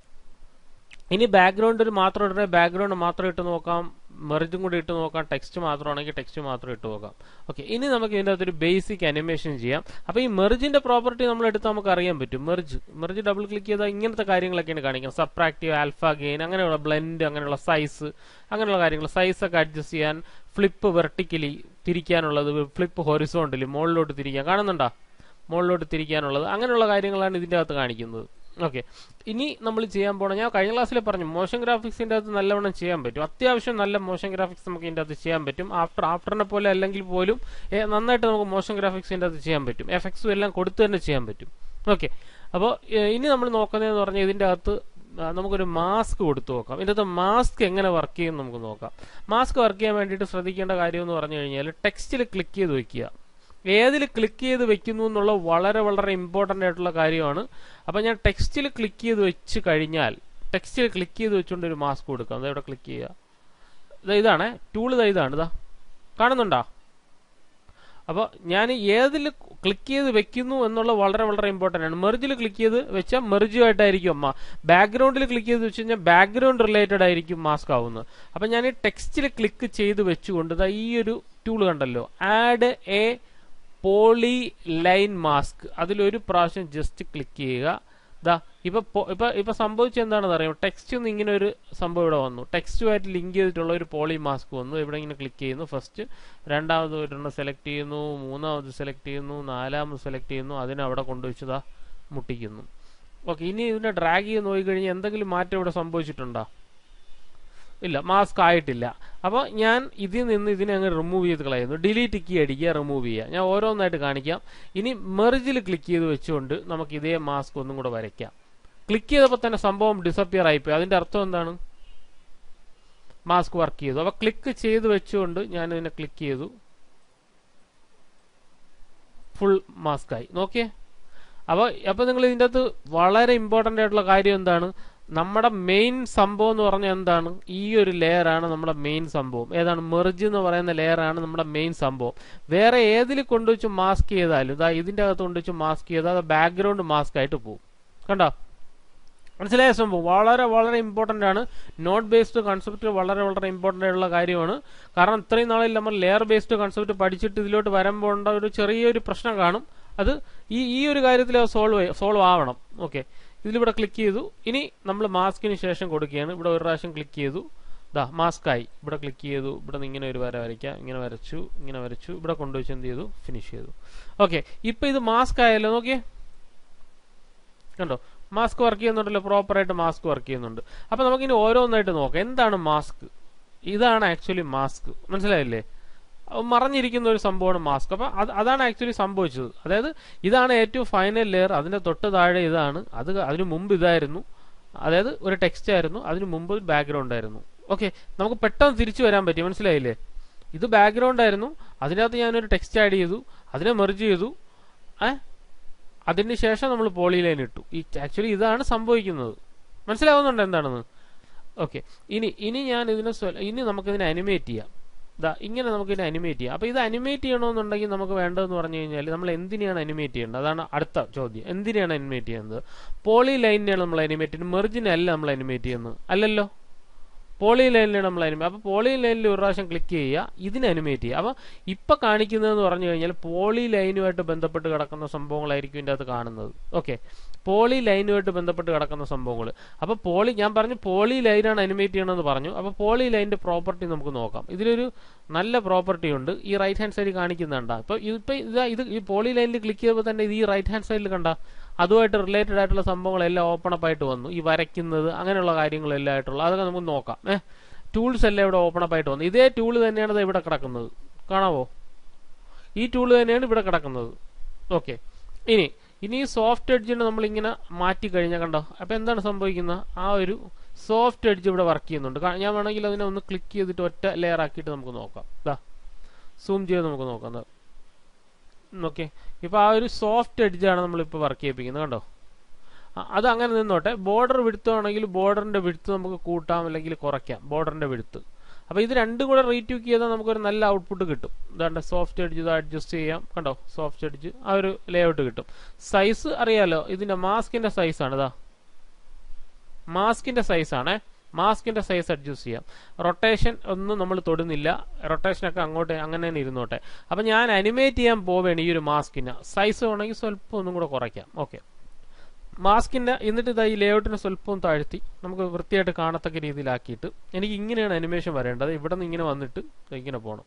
ഇനി ബാക്ക്ഗ്രൗണ്ടിൽ മാത്രം ഇടണേ ബാക്ക്ഗ്രൗണ്ട് മാത്രം ഇട്ട് നോക്കാം മെർജും കൂടി ഇട്ട് നോക്കാം ടെക്സ്റ്റ് മാത്രമാണെങ്കിൽ ടെക്സ്റ്റ് മാത്രം ഇട്ട് നോക്കാം ഓക്കെ ഇനി നമുക്ക് ഇതിൻ്റെ അകത്തൊരു ബേസിക് അനിമേഷൻ ചെയ്യാം അപ്പോൾ ഈ മെർജിന്റെ പ്രോപ്പർട്ടി നമ്മൾ എടുത്ത് നമുക്ക് അറിയാൻ പറ്റും മെർജ് മെർജ് ഡബിൾ ക്ലിക്ക് ചെയ്താൽ ഇങ്ങനത്തെ കാര്യങ്ങളൊക്കെയാണ് കാണിക്കുന്നത് സബ്ട്രാക്റ്റീവ് ആൽഫ ഗെയിൻ അങ്ങനെയുള്ള ബ്ലെൻഡ് അങ്ങനെയുള്ള സൈസ് അങ്ങനെയുള്ള കാര്യങ്ങൾ സൈസ് ഒക്കെ അഡ്ജസ്റ്റ് ചെയ്യാൻ ഫ്ലിപ്പ് വെർട്ടിക്കലി തിരിക്കാനുള്ളത് ഫ്ലിപ്പ് ഹൊറിസോണ്ടലി മുകളിലോട്ട് തിരിക്കാൻ കാണുന്നുണ്ടോ മുകളിലോട്ട് തിരിക്കാനുള്ളത് അങ്ങനെയുള്ള കാര്യങ്ങളാണ് ഇതിൻ്റെ അകത്ത് കാണിക്കുന്നത് ഓക്കെ ഇനി നമ്മൾ ചെയ്യാൻ പോകണം ഞാൻ കഴിഞ്ഞ ക്ലാസ്സിൽ പറഞ്ഞു മോഷൻ ഗ്രാഫിക്സിൻ്റെ അകത്ത് നല്ലവണ്ണം ചെയ്യാൻ പറ്റും അത്യാവശ്യം നല്ല മോഷൻ ഗ്രാഫിക്സ് നമുക്ക് ഇതിൻ്റെ അകത്ത് ചെയ്യാൻ പറ്റും ആഫ്റ്റർ ആഫ്റ്ററിനെ പോലെ അല്ലെങ്കിൽ പോലും നന്നായിട്ട് നമുക്ക് മോഷൻ ഗ്രാഫിക്സിൻ്റെ അകത്ത് ചെയ്യാൻ പറ്റും എഫക്ട്സും എല്ലാം കൊടുത്ത് തന്നെ ചെയ്യാൻ പറ്റും ഓക്കെ അപ്പോൾ ഇനി നമ്മൾ നോക്കുന്നതെന്ന് പറഞ്ഞാൽ ഇതിൻ്റെ അകത്ത് നമുക്കൊരു മാസ്ക് കൊടുത്തു നോക്കാം ഇതിൻ്റെ അകത്ത് മാസ്ക് എങ്ങനെ വർക്ക് ചെയ്യും നമുക്ക് നോക്കാം മാസ്ക് വർക്ക് ചെയ്യാൻ വേണ്ടിയിട്ട് ശ്രദ്ധിക്കേണ്ട കാര്യം എന്ന് പറഞ്ഞു കഴിഞ്ഞാൽ ടെക്സ്റ്റിൽ ക്ലിക്ക് ചെയ്ത് വെക്കുക ഏതിൽ ക്ലിക്ക് ചെയ്ത് വെക്കുന്നു എന്നുള്ള വളരെ വളരെ ഇമ്പോർട്ടൻ്റ് ആയിട്ടുള്ള കാര്യമാണ് അപ്പം ഞാൻ ടെക്സ്റ്റിൽ ക്ലിക്ക് ചെയ്ത് വെച്ച് കഴിഞ്ഞാൽ ടെക്സ്റ്റിൽ ക്ലിക്ക് ചെയ്ത് വെച്ചുകൊണ്ട് ഒരു മാസ്ക് കൊടുക്കാം അതായത് ഇവിടെ ക്ലിക്ക് ചെയ്യുക ഇതാ ഇതാണ് ടൂൾ ഇതാ ഇതാണ് ഇതാ കാണുന്നുണ്ടോ അപ്പോൾ ഞാൻ ഏതിൽ ക്ലിക്ക് ചെയ്ത് വെക്കുന്നു എന്നുള്ളത് വളരെ വളരെ ഇമ്പോർട്ടൻ്റ് ആണ് മെർജിൽ ക്ലിക്ക് ചെയ്ത് വെച്ചാൽ മെർജുമായിട്ടായിരിക്കും അമ്മ ബാക്ക്ഗ്രൗണ്ടിൽ ക്ലിക്ക് ചെയ്ത് വെച്ച് കഴിഞ്ഞാൽ ബാക്ക്ഗ്രൗണ്ട് റിലേറ്റഡ് ആയിരിക്കും മാസ്ക് ആവുന്നത് അപ്പം ഞാൻ ഈ ടെക്സ്റ്റിൽ ക്ലിക്ക് ചെയ്ത് വെച്ചുകൊണ്ട് ഇതാ ഈ ഒരു ടൂൾ കണ്ടല്ലോ add a polyline mask അതിലൊരു പ്രാവശ്യം ജസ്റ്റ് ക്ലിക്ക് ചെയ്യുക ദാ ഇപ്പൊ ഇപ്പൊ ഇപ്പൊ സംഭവിച്ചത് എന്താണെന്ന് അറിയാം ടെക്സ്റ്റ് നിന്ന് ഇങ്ങനെ ഒരു സംഭവം ഇവിടെ വന്നു ടെക്സ്റ്റുമായിട്ട് ലിങ്ക് ചെയ്തിട്ടുള്ള ഒരു പോളി മാസ്ക് വന്നു ഇവിടെ ഇങ്ങനെ ക്ലിക്ക് ചെയ്യുന്നു ഫസ്റ്റ് രണ്ടാമത് ഒരെണ്ണം സെലക്ട് ചെയ്യുന്നു മൂന്നാമത് സെലക്ട് ചെയ്യുന്നു നാലാമത് സെലക്ട് ചെയ്യുന്നു അതിനെ അവിടെ കൊണ്ടുവച്ചതാ മുട്ടിക്കുന്നു ഓക്കെ ഇനി ഇതിനെ ഡ്രാഗ് ചെയ്ത് നോക്കിക്കഴിഞ്ഞാൽ എന്തെങ്കിലും മാറ്റം ഇവിടെ സംഭവിച്ചിട്ടുണ്ടോ ഇല്ല മാസ്ക് ആയിട്ടില്ല അപ്പോൾ ഞാൻ ഇതിൽ നിന്ന് ഇതിനെ അങ്ങ് റിമൂവ് ചെയ്ത് കളയുന്നു ഡിലീറ്റ് കീ അടിക്കുക റിമൂവ് ചെയ്യുക ഞാൻ ഓരോന്നായിട്ട് കാണിക്കാം ഇനി മെർജിൽ ക്ലിക്ക് ചെയ്ത് വെച്ചുകൊണ്ട് നമുക്ക് ഇതേ മാസ്ക് ഒന്നും കൂടെ വരയ്ക്കാം ക്ലിക്ക് ചെയ്തപ്പോൾ തന്നെ സംഭവം ഡിസപ്പിയർ ആയിപ്പോയി അതിന്റെ അർത്ഥം എന്താണ് മാസ്ക് വർക്ക് ചെയ്തു അപ്പോൾ ക്ലിക്ക് ചെയ്ത് വെച്ചുകൊണ്ട് ഞാൻ ഇതിനെ ക്ലിക്ക് ചെയ്തു ഫുൾ മാസ്ക് ആയി നോക്കിയേ അപ്പോൾ അപ്പോൾ നിങ്ങൾ ഇതിൻ്റെ അകത്ത് വളരെ ഇമ്പോർട്ടൻ്റ് ആയിട്ടുള്ള കാര്യം എന്താണ് നമ്മുടെ മെയിൻ സംഭവം എന്ന് പറഞ്ഞാൽ എന്താണ് ഈ ഒരു ലെയർ ആണ് നമ്മുടെ മെയിൻ സംഭവം ഏതാണ് മെർജ് എന്ന് പറയുന്ന ലെയർ ആണ് നമ്മുടെ മെയിൻ സംഭവം വേറെ ഏതിൽ കൊണ്ടുവച്ച് മാസ്ക് ചെയ്താലും ഇതാ ഇതിന്റെ അകത്ത് കൊണ്ടുവച്ച് മാസ്ക് ചെയ്താൽ അത് ബാക്ക്ഗ്രൗണ്ട് മാസ്ക് ആയിട്ട് പോകും കണ്ടോ മനസ്സിലായ സംഭവം വളരെ വളരെ ഇമ്പോർട്ടൻ്റ് ആണ് നോട്ട് ബേസ്ഡ് കൺസെപ്റ്റ് വളരെ വളരെ ഇമ്പോർട്ടൻ്റ് ആയിട്ടുള്ള കാര്യമാണ് കാരണം ഇത്രയും നാളിൽ നമ്മൾ ലെയർ ബേസ്ഡ് കൺസെപ്റ്റ് പഠിച്ചിട്ട് ഇതിലോട്ട് വരുമ്പോൾ ഉണ്ട ഒരു ചെറിയൊരു പ്രശ്നം കാണും അത് ഈ ഈ ഒരു കാര്യത്തിൽ സോൾവ് സോൾവ് ആവണം ഓക്കെ ഇതിലിവിടെ ക്ലിക്ക് ചെയ്തു ഇനി നമ്മൾ മാസ്കിന് ശേഷം കൊടുക്കുകയാണ് ഇവിടെ ഒരു പ്രാവശ്യം ക്ലിക്ക് ചെയ്തു ദാ മാസ്ക് ആയി ഇവിടെ ക്ലിക്ക് ചെയ്തു ഇവിടെ നിന്ന് ഇങ്ങനെ ഒരു വര വരയ്ക്കാം ഇങ്ങനെ വരച്ചു ഇങ്ങനെ വരച്ചു ഇവിടെ കൊണ്ടുവച്ച് എന്ത് ചെയ്തു ഫിനിഷ് ചെയ്തു ഓക്കെ ഇപ്പൊ ഇത് മാസ്ക് ആയല്ലോ നോക്കിയേ കണ്ടോ മാസ്ക് വർക്ക് ചെയ്യുന്നുണ്ടല്ലോ പ്രോപ്പറായിട്ട് മാസ്ക് വർക്ക് ചെയ്യുന്നുണ്ട് അപ്പൊ നമുക്കിനി ഓരോന്നായിട്ട് നോക്കാം എന്താണ് മാസ്ക് ഇതാണ് ആക്ച്വലി മാസ്ക് മനസ്സിലായില്ലേ അത് മറഞ്ഞിരിക്കുന്ന ഒരു സംഭവമാണ് മാസ്ക് അപ്പൊ അത് അതാണ് ആക്ച്വലി സംഭവിച്ചത് അതായത് ഇതാണ് ഏറ്റവും ഫൈനൽ ലെയർ അതിന്റെ തൊട്ട് താഴെ ഇതാണ് അത് അതിനു മുമ്പ് ഇതായിരുന്നു അതായത് ഒരു ടെക്സ്റ്റ് ആയിരുന്നു അതിനു മുമ്പ് ബാക്ക്ഗ്രൗണ്ട് ആയിരുന്നു ഓക്കെ നമുക്ക് പെട്ടെന്ന് തിരിച്ചു വരാൻ പറ്റി മനസ്സിലായില്ലേ ഇത് ബാക്ക്ഗ്രൗണ്ട് ആയിരുന്നു അതിനകത്ത് ഞാനൊരു ടെക്സ്റ്റ് ആഡ് ചെയ്തു അതിനെ മെർജ് ചെയ്തു ഏഹ് അതിന് ശേഷം നമ്മൾ പോളി ലൈൻ ഇട്ടു ഈ ആക്ച്വലി ഇതാണ് സംഭവിക്കുന്നത് മനസ്സിലാവുന്നുണ്ട് എന്താണെന്ന് ഓക്കെ ഇനി ഇനി ഞാൻ ഇതിനെ സ്വ- ഇനി നമുക്കിതിനെ അനിമേറ്റ് ചെയ്യാം ദാ ഇങ്ങനെ നമുക്കിതിനെ അനിമേറ്റ് ചെയ്യാം അപ്പൊ ഇത് അനിമേറ്റ് ചെയ്യണമെന്നുണ്ടെങ്കിൽ നമുക്ക് വേണ്ടതെന്ന് പറഞ്ഞു കഴിഞ്ഞാൽ നമ്മൾ എന്തിനെയാണ് അനിമേറ്റ് ചെയ്യേണ്ടത് അതാണ് അടുത്ത ചോദ്യം എന്തിനെയാണ് അനിമേറ്റ് ചെയ്യുന്നത് പോളി ലൈനിനെയാണ് നമ്മൾ അനിമേറ്റ് ചെയ്യുന്നത് മെർജിനല്ല നമ്മൾ അനിമേറ്റ് ചെയ്യുന്നത് അല്ലല്ലോ പോളി ലൈനിലാണ് നമ്മൾ അനിമേ അപ്പൊ പോളി ലൈനിൽ ഒരു പ്രാവശ്യം ക്ലിക്ക് ചെയ്യുക ഇതിനെ അനിമേറ്റ് ചെയ്യുക അപ്പൊ ഇപ്പൊ കാണിക്കുന്നതെന്ന് പറഞ്ഞു കഴിഞ്ഞാൽ പോളി ലൈനുമായിട്ട് ബന്ധപ്പെട്ട് കിടക്കുന്ന സംഭവങ്ങളായിരിക്കും ഇതിന്റെ അകത്ത് കാണുന്നത് ഓക്കെ പോളി ലൈനുമായിട്ട് ബന്ധപ്പെട്ട് കിടക്കുന്ന സംഭവങ്ങൾ അപ്പൊ പോളി ഞാൻ പറഞ്ഞു പോളി ലൈനാണ് അനിമേറ്റ് ചെയ്യണമെന്ന് പറഞ്ഞു അപ്പൊ പോളി ലൈനിന്റെ പ്രോപ്പർട്ടി നമുക്ക് നോക്കാം ഇതിലൊരു നല്ല പ്രോപ്പർട്ടി ഉണ്ട് ഈ റൈറ്റ് ഹാൻഡ് സൈഡിൽ കാണിക്കുന്നുണ്ടാ ഇപ്പൊ ഇപ്പൊ ഇതാ ഇത് ഈ പോളി ലൈനിൽ ക്ലിക്ക് ചെയ്യുമ്പോൾ തന്നെ ഇത് ഈ റൈറ്റ് ഹാൻഡ് സൈഡിൽ കണ്ട അതുമായിട്ട് റിലേറ്റഡ് ആയിട്ടുള്ള സംഭവങ്ങളെല്ലാം ഓപ്പൺ അപ്പ് ആയിട്ട് വന്നു ഈ വരയ്ക്കുന്നത് അങ്ങനെയുള്ള കാര്യങ്ങളെല്ലാം ആയിട്ടുള്ള അതൊക്കെ നമുക്ക് നോക്കാം ഏഹ് ടൂൾസ് എല്ലാം ഇവിടെ ഓപ്പൺ അപ്പ് ആയിട്ട് വന്നു ഇതേ ടൂൾ തന്നെയാണ് ദാ ഇവിടെ കിടക്കുന്നത് കാണാവോ ഈ ടൂൾ തന്നെയാണ് ഇവിടെ കിടക്കുന്നത് ഓക്കെ ഇനി ഇനി ഈ സോഫ്റ്റ് എഡ്ജിനെ നമ്മൾ ഇങ്ങനെ മാറ്റി കഴിഞ്ഞാൽ കണ്ടോ അപ്പൊ എന്താണ് സംഭവിക്കുന്നത് ആ ഒരു സോഫ്റ്റ് എഡ്ജ് ഇവിടെ വർക്ക് ചെയ്യുന്നുണ്ട് കാ- ഞാൻ വേണമെങ്കിൽ അതിനെ ഒന്ന് ക്ലിക്ക് ചെയ്തിട്ട് ഒറ്റ ലെയർ ആക്കിയിട്ട് നമുക്ക് നോക്കാം ദാ സൂം ചെയ്ത് നമുക്ക് നോക്കാം ദാ ഓക്കെ ഇപ്പൊ ആ ഒരു സോഫ്റ്റ് എഡ്ജാണ് നമ്മൾ ഇപ്പൊ വർക്ക് ചെയ്യിപ്പിക്കുന്നത് കണ്ടോ അ- അത് അങ്ങനെ നിന്നോട്ടെ ബോർഡർ വിടുത്ത് ആണെങ്കിൽ ബോർഡറിന്റെ വിടുത്ത് നമുക്ക് കൂട്ടാം അല്ലെങ്കിൽ കുറയ്ക്കാം ബോർഡറിന്റെ വിടുത്ത് അപ്പൊ ഇത് രണ്ടും കൂടെ റീറ്റ്യൂക്ക് ചെയ്താൽ നമുക്കൊരു നല്ല ഔട്ട്പുട്ട് കിട്ടും ഇതാണ്ട് സോഫ്റ്റ് എഡ്ജ് ഇത് അഡ്ജസ്റ്റ് ചെയ്യാം കണ്ടോ സോഫ്റ്റ് എഡ്ജ് ആ ഒരു ലേഔട്ട് കിട്ടും സൈസ് അറിയാലോ ഇതിന്റെ മാസ്കിന്റെ സൈസ് ആണ് ഇതാ മാസ്കിന്റെ സൈസ് ആണേ മാസ്കിന്റെ സൈസ് അഡ്ജസ്റ്റ് ചെയ്യാം റൊട്ടേഷൻ ഒന്നും നമ്മൾ തൊടുന്നില്ല റൊട്ടേഷൻ ഒക്കെ അങ്ങോട്ട് അങ്ങനെ തന്നെ ഇരുന്നോട്ടെ അപ്പൊ ഞാൻ അനിമേറ്റ് ചെയ്യാൻ പോവുകയാണ് ഈ ഒരു മാസ്കിന് സൈസ് വേണമെങ്കിൽ സ്വല്പം ഒന്നും കൂടെ കുറയ്ക്കാം ഓക്കെ മാസ്കിന്റെ എന്നിട്ട് ഇതാ ഈ ലേഔട്ടിനെ സ്വല്പം താഴ്ത്തി നമുക്ക് വൃത്തിയായിട്ട് കാണത്തക്ക രീതിയിലാക്കിയിട്ട് എനിക്ക് ഇങ്ങനെയാണ് അനിമേഷൻ വരേണ്ടത് ഇവിടെ നിന്ന് ഇങ്ങനെ വന്നിട്ട് ദാ ഇങ്ങനെ പോകണം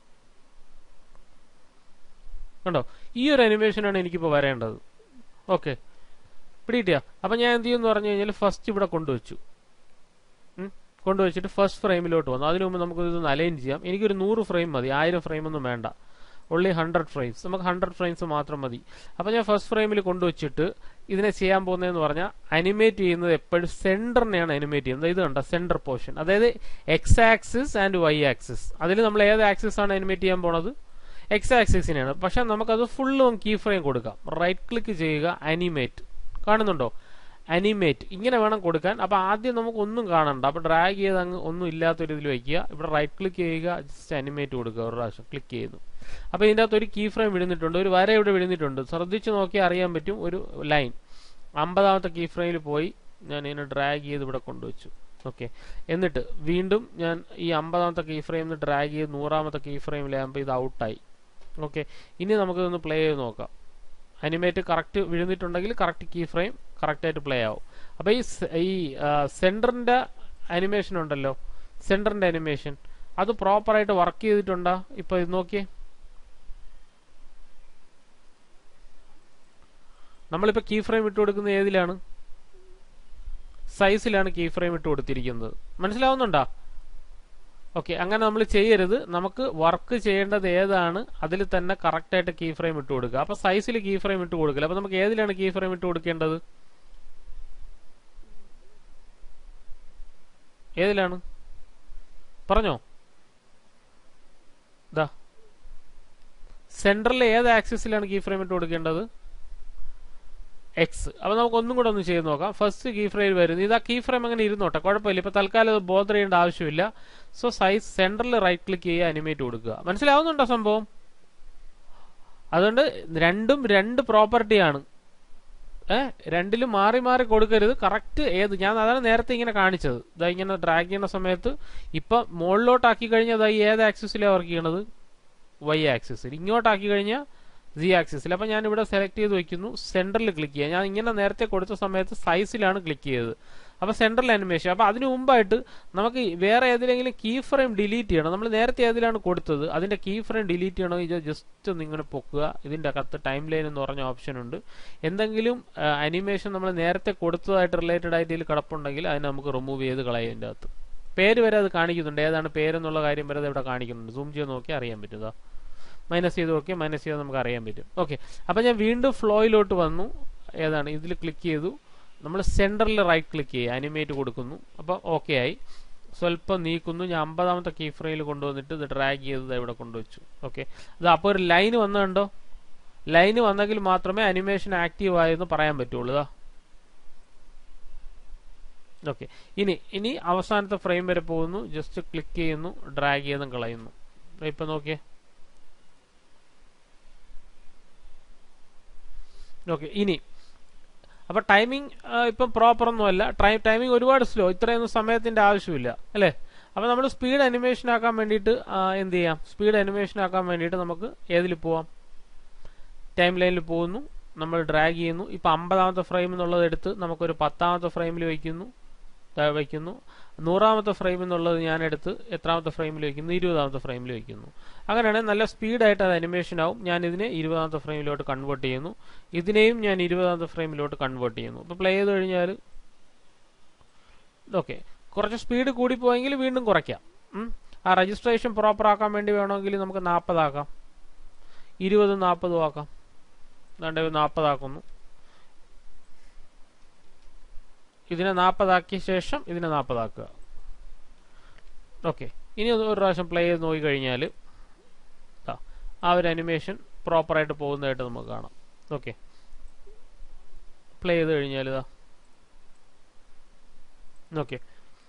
കണ്ടോ ഈ ഒരു അനിമേഷനാണ് എനിക്കിപ്പോൾ വരേണ്ടത് ഓക്കെ പിടികിട്ടിയ അപ്പൊ ഞാൻ എന്ത് ചെയ്യുമെന്ന് പറഞ്ഞു കഴിഞ്ഞാൽ ഫസ്റ്റ് ഇവിടെ കൊണ്ടുവച്ചു ഉം. കൊണ്ടുവച്ചിട്ട് ഫസ്റ്റ് ഫ്രെയിമിലോട്ട് വന്നു അതിനു മുമ്പ് നമുക്ക് ഇതൊന്ന് അലൈൻ ചെയ്യാം എനിക്കൊരു നൂറ് ഫ്രെയിം മതി ആയിരം ഫ്രെയിം ഒന്നും വേണ്ട ഓൺലി ഹൺഡ്രഡ് ഫ്രെയിംസ് നമുക്ക് ഹൺഡ്രഡ് ഫ്രെയിംസ് മാത്രം മതി അപ്പൊ ഞാൻ ഫസ്റ്റ് ഫ്രെയിമിൽ കൊണ്ടുവച്ചിട്ട് ഇതിനെ ചെയ്യാൻ പോകുന്നതെന്ന് പറഞ്ഞാൽ അനിമേറ്റ് ചെയ്യുന്നത് എപ്പോഴും സെന്ററിനെയാണ് അനിമേറ്റ് ചെയ്യുന്നത് ഇത് കണ്ട സെന്റർ പോർഷൻ അതായത് X axis and Y axis അതിൽ നമ്മൾ ഏത് ആക്സിസ് ആണ് അനിമേറ്റ് ചെയ്യാൻ പോണത് എക്സ് ആക്സിസിനെയാണ് പക്ഷെ നമുക്കത് ഫുള്ളും കീ ഫ്രെയിം കൊടുക്കാം റൈറ്റ് ക്ലിക്ക് ചെയ്യുക അനിമേറ്റ് കാണുന്നുണ്ടോ അനിമേറ്റ് ഇങ്ങനെ വേണം കൊടുക്കാൻ അപ്പൊ ആദ്യം നമുക്ക് ഒന്നും കാണണ്ട അപ്പൊ ഡ്രാഗ് ചെയ്ത് അങ്ങ് ഒന്നും ഇല്ലാത്തൊരു ഇതിൽ വെക്കുക ഇവിടെ റൈറ്റ് ക്ലിക്ക് ചെയ്യുക ജസ്റ്റ് അനിമേറ്റ് കൊടുക്കുക ഒരു പ്രാവശ്യം ക്ലിക്ക് ചെയ്യുന്നു അപ്പൊ ഇതിന്റെ അകത്ത് ഒരു കീ ഫ്രെയിം വിടുന്നിട്ടുണ്ട് ഒരു വര ഇവിടെ വിടുന്നിട്ടുണ്ട് ശ്രദ്ധിച്ചു നോക്കിയാൽ അറിയാൻ പറ്റും ഒരു ലൈൻ അമ്പതാമത്തെ കീ ഫ്രെയിമിൽ പോയി ഞാൻ ഇതിനെ ഡ്രാഗ് ചെയ്ത് ഇവിടെ കൊണ്ടുവച്ചു ഓക്കെ എന്നിട്ട് വീണ്ടും ഞാൻ ഈ അമ്പതാമത്തെ കീ ഫ്രെയിമിൽ ഡ്രാഗ് ചെയ്ത് നൂറാമത്തെ കീ ഫ്രെയിമിലാകുമ്പോൾ ഇത് ഔട്ടായി ഓക്കെ ഇനി നമുക്കിതൊന്ന് പ്ലേ ചെയ്ത് നോക്കാം അനിമേറ്റ് കറക്റ്റ് വിഴുന്നിട്ടുണ്ടെങ്കിൽ കറക്റ്റ് കീ ഫ്രെയിം കറക്റ്റ് ആയിട്ട് പ്ലേ ആവും അപ്പൊ ഈ സെ- ഈ സെന്ററിന്റെ അനിമേഷൻ ഉണ്ടല്ലോ സെന്ററിന്റെ അനിമേഷൻ അത് പ്രോപ്പറായിട്ട് വർക്ക് ചെയ്തിട്ടുണ്ടോ ഇപ്പൊ ഇത് നോക്കിയേ നമ്മളിപ്പോ കീ ഫ്രെയിം ഇട്ട് കൊടുക്കുന്നത് ഏതിലാണ് സൈസിലാണ് കീ ഫ്രെയിം ഇട്ട് കൊടുത്തിരിക്കുന്നത് മനസ്സിലാവുന്നുണ്ടോ ഓക്കെ അങ്ങനെ നമ്മൾ ചെയ്യരുത് നമുക്ക് വർക്ക് ചെയ്യേണ്ടത് ഏതാണ് അതിൽ തന്നെ കറക്റ്റ് ആയിട്ട് കീ ഫ്രെയിം ഇട്ട് കൊടുക്കുക അപ്പൊ സൈസിൽ കീ ഫ്രെയിം ഇട്ട് കൊടുക്കില്ല അപ്പൊ നമുക്ക് ഏതിലാണ് കീ ഫ്രെയിം ഇട്ട് കൊടുക്കേണ്ടത് ഏതിലാണ് പറഞ്ഞോ ദാ സെന്ററിൽ ഏത് ആക്സിസിലാണ് കീ ഫ്രെയിം ഇട്ട് കൊടുക്കേണ്ടത് എക്സ് അപ്പോൾ നമുക്ക് ഒന്നും കൂടെ ഒന്ന് ചെയ്ത് നോക്കാം ഫസ്റ്റ് കീ ഫ്രെയിം വരുന്നു ഇത് ആ കീ ഫ്രെയിം അങ്ങനെ ഇരുന്നോട്ടെ കുഴപ്പമില്ല ഇപ്പോൾ തൽക്കാലം അത് ബോധർ ചെയ്യേണ്ട ആവശ്യമില്ല സോ സൈസ് സെൻറ്ററിൽ റൈറ്റ് ക്ലിക്ക് ചെയ്യുക അനിമേറ്റ് കൊടുക്കുക മനസ്സിലാവുന്നുണ്ടോ സംഭവം അതുകൊണ്ട് രണ്ടും രണ്ട് പ്രോപ്പർട്ടിയാണ് ഏഹ് രണ്ടിലും മാറി മാറി കൊടുക്കരുത് കറക്റ്റ് ഏത് ഞാൻ അതാണ് നേരത്തെ ഇങ്ങനെ കാണിച്ചത് ഇതാ ഇങ്ങനെ ഡ്രാഗ് ചെയ്യുന്ന സമയത്ത് ഇപ്പം മുകളിലോട്ടാക്കി കഴിഞ്ഞാൽ ഈ ഏത് ആക്സിസിലാണ് വർക്ക് ചെയ്യണത് വൈ ആക്സിസിൽ ഇങ്ങോട്ടാക്കി കഴിഞ്ഞാൽ സി ആക്സിസിൽ അപ്പം ഞാൻ ഇവിടെ സെലക്ട് ചെയ്ത് വെക്കുന്നു സെൻറ്ററിൽ ക്ലിക്ക് ചെയ്യുക ഞാൻ ഇങ്ങനെ നേരത്തെ കൊടുത്ത സമയത്ത് സൈസിലാണ് ക്ലിക്ക് ചെയ്തത് അപ്പോൾ സെൻട്രൽ അനിമേഷൻ അപ്പോൾ അതിന് മുമ്പായിട്ട് നമുക്ക് വേറെ ഏതിലെങ്കിലും കീ ഫ്രെയിം ഡിലീറ്റ് ചെയ്യണം നമ്മൾ നേരത്തെ ഏതിലാണ് കൊടുത്തത് അതിൻ്റെ കീ ഫ്രെയിം ഡിലീറ്റ് ചെയ്യണമെങ്കിൽ ജസ്റ്റ് ഒന്ന് ഇങ്ങനെ പൊക്കുക ഇതിൻ്റെ അകത്ത് ടൈം ലൈൻ എന്ന് പറഞ്ഞ ഓപ്ഷൻ ഉണ്ട് എന്തെങ്കിലും അനിമേഷൻ നമ്മൾ നേരത്തെ കൊടുത്തതായിട്ട് റിലേറ്റഡ് ആയിട്ട് ഇതിൽ കിടപ്പുണ്ടെങ്കിൽ അതിനെ നമുക്ക് റിമൂവ് ചെയ്ത് കളയും ഇതിൻ്റെ അകത്ത് പേര് വരെ അത് കാണിക്കുന്നുണ്ട് ഏതാണ് പേരെന്നുള്ള കാര്യം വരെ അത് ഇവിടെ കാണിക്കുന്നുണ്ട് സൂം ചെയ്ത് നോക്കിയാൽ അറിയാൻ പറ്റുക മൈനസ് ചെയ്ത് നോക്കിയാൽ മൈനസ് ചെയ്ത് നമുക്ക് അറിയാൻ പറ്റും ഓക്കെ അപ്പം ഞാൻ വീണ്ടും ഫ്ലോയിലോട്ട് വന്നു ഏതാണ് ഇതിൽ ക്ലിക്ക് ചെയ്തു നമ്മൾ സെൻറ്ററിൽ റൈറ്റ് ക്ലിക്ക് ചെയ്യുക അനിമേറ്റ് കൊടുക്കുന്നു അപ്പോൾ ഓക്കെ ആയി സ്വല്പം നീക്കുന്നു ഞാൻ അമ്പതാമത്തെ കീ ഫ്രെയിൽ കൊണ്ടുവന്നിട്ട് ഇത് ഡ്രാഗ് ചെയ്തത് ഇവിടെ കൊണ്ടുവച്ചു ഓക്കെ അത് അപ്പോൾ ഒരു ലൈന് വന്നുണ്ടോ ലൈന് വന്നെങ്കിൽ മാത്രമേ അനിമേഷൻ ആക്റ്റീവ് ആയെന്ന് പറയാൻ പറ്റുള്ളൂ ഇതാ ഓക്കെ ഇനി ഇനി അവസാനത്തെ ഫ്രെയിം വരെ പോകുന്നു ജസ്റ്റ് ക്ലിക്ക് ചെയ്യുന്നു ഡ്രാഗ് ചെയ്തും കളയുന്നു ഇപ്പം നോക്കിയേ ഓക്കെ ഇനി അപ്പോൾ ടൈമിംഗ് ഇപ്പം പ്രോപ്പർ ഒന്നുമല്ല ടൈം ടൈമിംഗ് ഒരുപാട് സ്ലോ ഇത്രയൊന്നും സമയത്തിൻ്റെ ആവശ്യമില്ല അല്ലേ അപ്പോൾ നമ്മൾ സ്പീഡ് അനിമേഷൻ ആക്കാൻ വേണ്ടിയിട്ട് എന്ത് ചെയ്യാം സ്പീഡ് അനിമേഷൻ ആക്കാൻ വേണ്ടിയിട്ട് നമുക്ക് ഏതിൽ പോവാം ടൈം ലൈനിൽ പോകുന്നു നമ്മൾ ഡ്രാഗ് ചെയ്യുന്നു ഇപ്പോൾ അമ്പതാമത്തെ ഫ്രെയിം എന്നുള്ളത് എടുത്ത് നമുക്കൊരു പത്താമത്തെ ഫ്രെയിമിൽ വയ്ക്കുന്നു വയ്ക്കുന്നു നൂറാമത്തെ ഫ്രെയിം എന്നുള്ളത് ഞാൻ എടുത്ത് എത്രാമത്തെ ഫ്രെയിമിൽ വയ്ക്കുന്നു ഇരുപതാമത്തെ ഫ്രെയിമിൽ വയ്ക്കുന്നു അങ്ങനെയാണെങ്കിൽ നല്ല സ്പീഡായിട്ട് അത് അനിമേഷൻ ആവും ഞാൻ ഇതിനെ ഇരുപതാമത്തെ ഫ്രെയിമിലോട്ട് കൺവേർട്ട് ചെയ്യുന്നു ഇതിനെയും ഞാൻ ഇരുപതാമത്തെ ഫ്രെയിമിലോട്ട് കൺവേർട്ട് ചെയ്യുന്നു ഇപ്പോൾ പ്ലേ ചെയ്ത് കഴിഞ്ഞാൽ ഓക്കെ കുറച്ച് സ്പീഡ് കൂടിപ്പോയെങ്കിൽ വീണ്ടും കുറയ്ക്കാം ആ രജിസ്ട്രേഷൻ പ്രോപ്പർ ആക്കാൻ വേണ്ടി വേണമെങ്കിൽ നമുക്ക് നാൽപ്പതാക്കാം ഇരുപതും നാൽപ്പതും ആക്കാം ദാണ്ട് നാൽപ്പതാക്കുന്നു ഇതിനെ നാൽപ്പതാക്കിയ ശേഷം ഇതിനെ നാൽപ്പതാക്കുക ഓക്കെ ഇനി ഒരു പ്രാവശ്യം പ്ലേ ചെയ്ത് നോക്കി കഴിഞ്ഞാൽ ആ ഒരു അനിമേഷൻ പ്രോപ്പറായിട്ട് പോകുന്നതായിട്ട് നമുക്ക് കാണാം ഓക്കെ പ്ലേ ചെയ്ത് കഴിഞ്ഞാൽ ഇതാ ഓക്കെ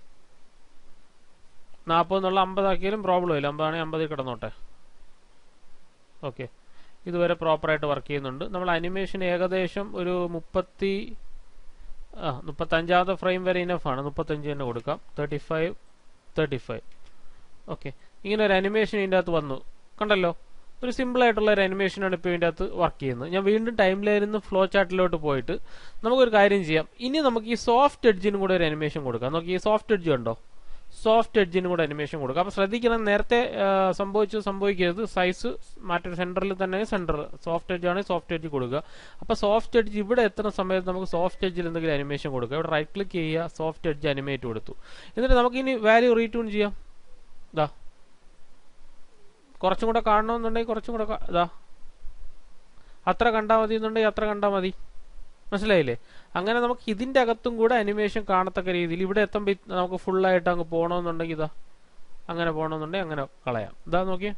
നാൽപ്പത് എന്നുള്ള അമ്പതാക്കിയാലും പ്രോബ്ലം ഇല്ല അമ്പതാണെങ്കിൽ അമ്പതിൽ കിടന്നോട്ടെ ഓക്കെ ഇതുവരെ പ്രോപ്പറായിട്ട് വർക്ക് ചെയ്യുന്നുണ്ട് നമ്മൾ അനിമേഷൻ ഏകദേശം ഒരു മുപ്പത്തി ആ മുപ്പത്തഞ്ചാമത്തെ ഫ്രെയിം വരെ ഇനഫാണ് മുപ്പത്തഞ്ച് തന്നെ കൊടുക്കാം thirty five thirty five okay ഇങ്ങനെ ഒരു അനിമേഷൻ ഇതിൻ്റെ അകത്ത് വന്നു കണ്ടല്ലോ ഒരു സിമ്പിൾ ആയിട്ടുള്ള ഒരു അനിമേഷനാണ് ഇപ്പോൾ ഇതിൻ്റെ അകത്ത് വർക്ക് ചെയ്യുന്നത് ഞാൻ വീണ്ടും ടൈം ലൈനിൽ നിന്ന് ഫ്ലോ ചാർട്ടിലോട്ട് പോയിട്ട് നമുക്കൊരു കാര്യം ചെയ്യാം ഇനി നമുക്ക് ഈ സോഫ്റ്റ് എഡ്ജിനും കൂടെ ഒരു അനിമേഷൻ കൊടുക്കാം നോക്കി ഈ സോഫ്റ്റ് എഡ്ജ് ഉണ്ടോ സോഫ്റ്റ് എഡ്ജിനും കൂടെ അനിമേഷൻ കൊടുക്കുക അപ്പോൾ ശ്രദ്ധിക്കണം നേരത്തെ സംഭവിച്ചു സംഭവിക്കരുത് സൈസ് മാറ്റം സെൻറ്ററിൽ തന്നെ സെൻറ്റർ സോഫ്റ്റ് എഡ്ജ് ആണെങ്കിൽ സോഫ്റ്റ് എഡ്ജ് കൊടുക്കുക അപ്പോൾ സോഫ്റ്റ് എഡ്ജ് ഇവിടെ എത്തുന്ന സമയത്ത് നമുക്ക് സോഫ്റ്റ് എഡ്ജിൽ എന്തെങ്കിലും അനിമേഷൻ കൊടുക്കുക ഇവിടെ റൈറ്റ് ക്ലിക്ക് ചെയ്യുക സോഫ്റ്റ് എഡ്ജ് അനിമേറ്റ് കൊടുത്തു എന്നിട്ട് നമുക്ക് ഇനി വാല്യൂ റീട്യൂൺ ചെയ്യാം ഇതാ കുറച്ചും കൂടെ കാണണമെന്നുണ്ടെങ്കിൽ കുറച്ചും കൂടെ ഇതാ അത്ര കണ്ടാൽ മതി എന്നുണ്ടെങ്കിൽ അത്ര കണ്ടാൽ മതി മനസ്സിലായില്ലേ അങ്ങനെ നമുക്ക് ഇതിന്റെ അകത്തും കൂടെ അനിമേഷൻ കാണത്തക്ക രീതിയിൽ ഇവിടെ എത്തുമ്പോൾ നമുക്ക് ഫുള്ളായിട്ട് അങ്ങ് പോകണമെന്നുണ്ടെങ്കിൽ ഇതാ അങ്ങനെ പോകണമെന്നുണ്ടെങ്കിൽ അങ്ങനെ കളയാം ഇതാ നോക്കിയേ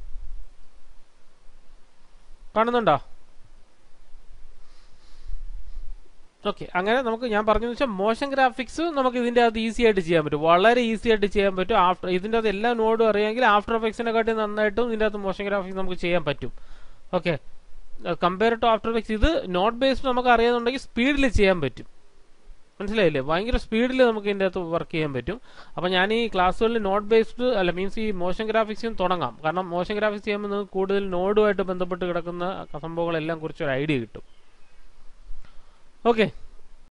കാണുന്നുണ്ടോ ഓക്കെ അങ്ങനെ നമുക്ക് ഞാൻ പറഞ്ഞു വെച്ചാൽ മോഷൻ ഗ്രാഫിക്സ് നമുക്ക് ഇതിന്റെ അകത്ത് ഈസി ആയിട്ട് ചെയ്യാൻ പറ്റും വളരെ ഈസി ആയിട്ട് ചെയ്യാൻ പറ്റും ആഫ്റ്റർ ഇതിന്റെ അകത്ത് എല്ലാ നോഡും അറിയാമെങ്കിൽ ആഫ്റ്റർ എഫക്ട്സിനെ കാട്ടി നന്നായിട്ടും ഇതിന്റെ അകത്ത് മോഷൻ ഗ്രാഫിക്സ് നമുക്ക് ചെയ്യാൻ പറ്റും okay compare to after effects ഇത് നോട്ട് ബേസ്ഡ് നമുക്ക് അറിയാന്നുണ്ടെങ്കിൽ സ്പീഡിൽ ചെയ്യാൻ പറ്റും മനസ്സിലായില്ലേ ഭയങ്കര സ്പീഡിൽ നമുക്ക് ഇതിൻ്റെ അകത്ത് വർക്ക് ചെയ്യാൻ പറ്റും അപ്പോൾ ഞാൻ ഈ ക്ലാസ്സുകളിൽ നോട്ട് ബേസ്ഡ് അല്ല മീൻസ് ഈ മോഷൻ ഗ്രാഫിക്സും തുടങ്ങാം കാരണം മോഷൻ ഗ്രാഫിക്സ് ചെയ്യുമ്പോൾ നിങ്ങൾക്ക് കൂടുതൽ നോഡുമായിട്ട് ബന്ധപ്പെട്ട് കിടക്കുന്ന സംഭവങ്ങളെല്ലാം കുറിച്ച് ഒരു ഐഡിയ കിട്ടും ഓക്കെ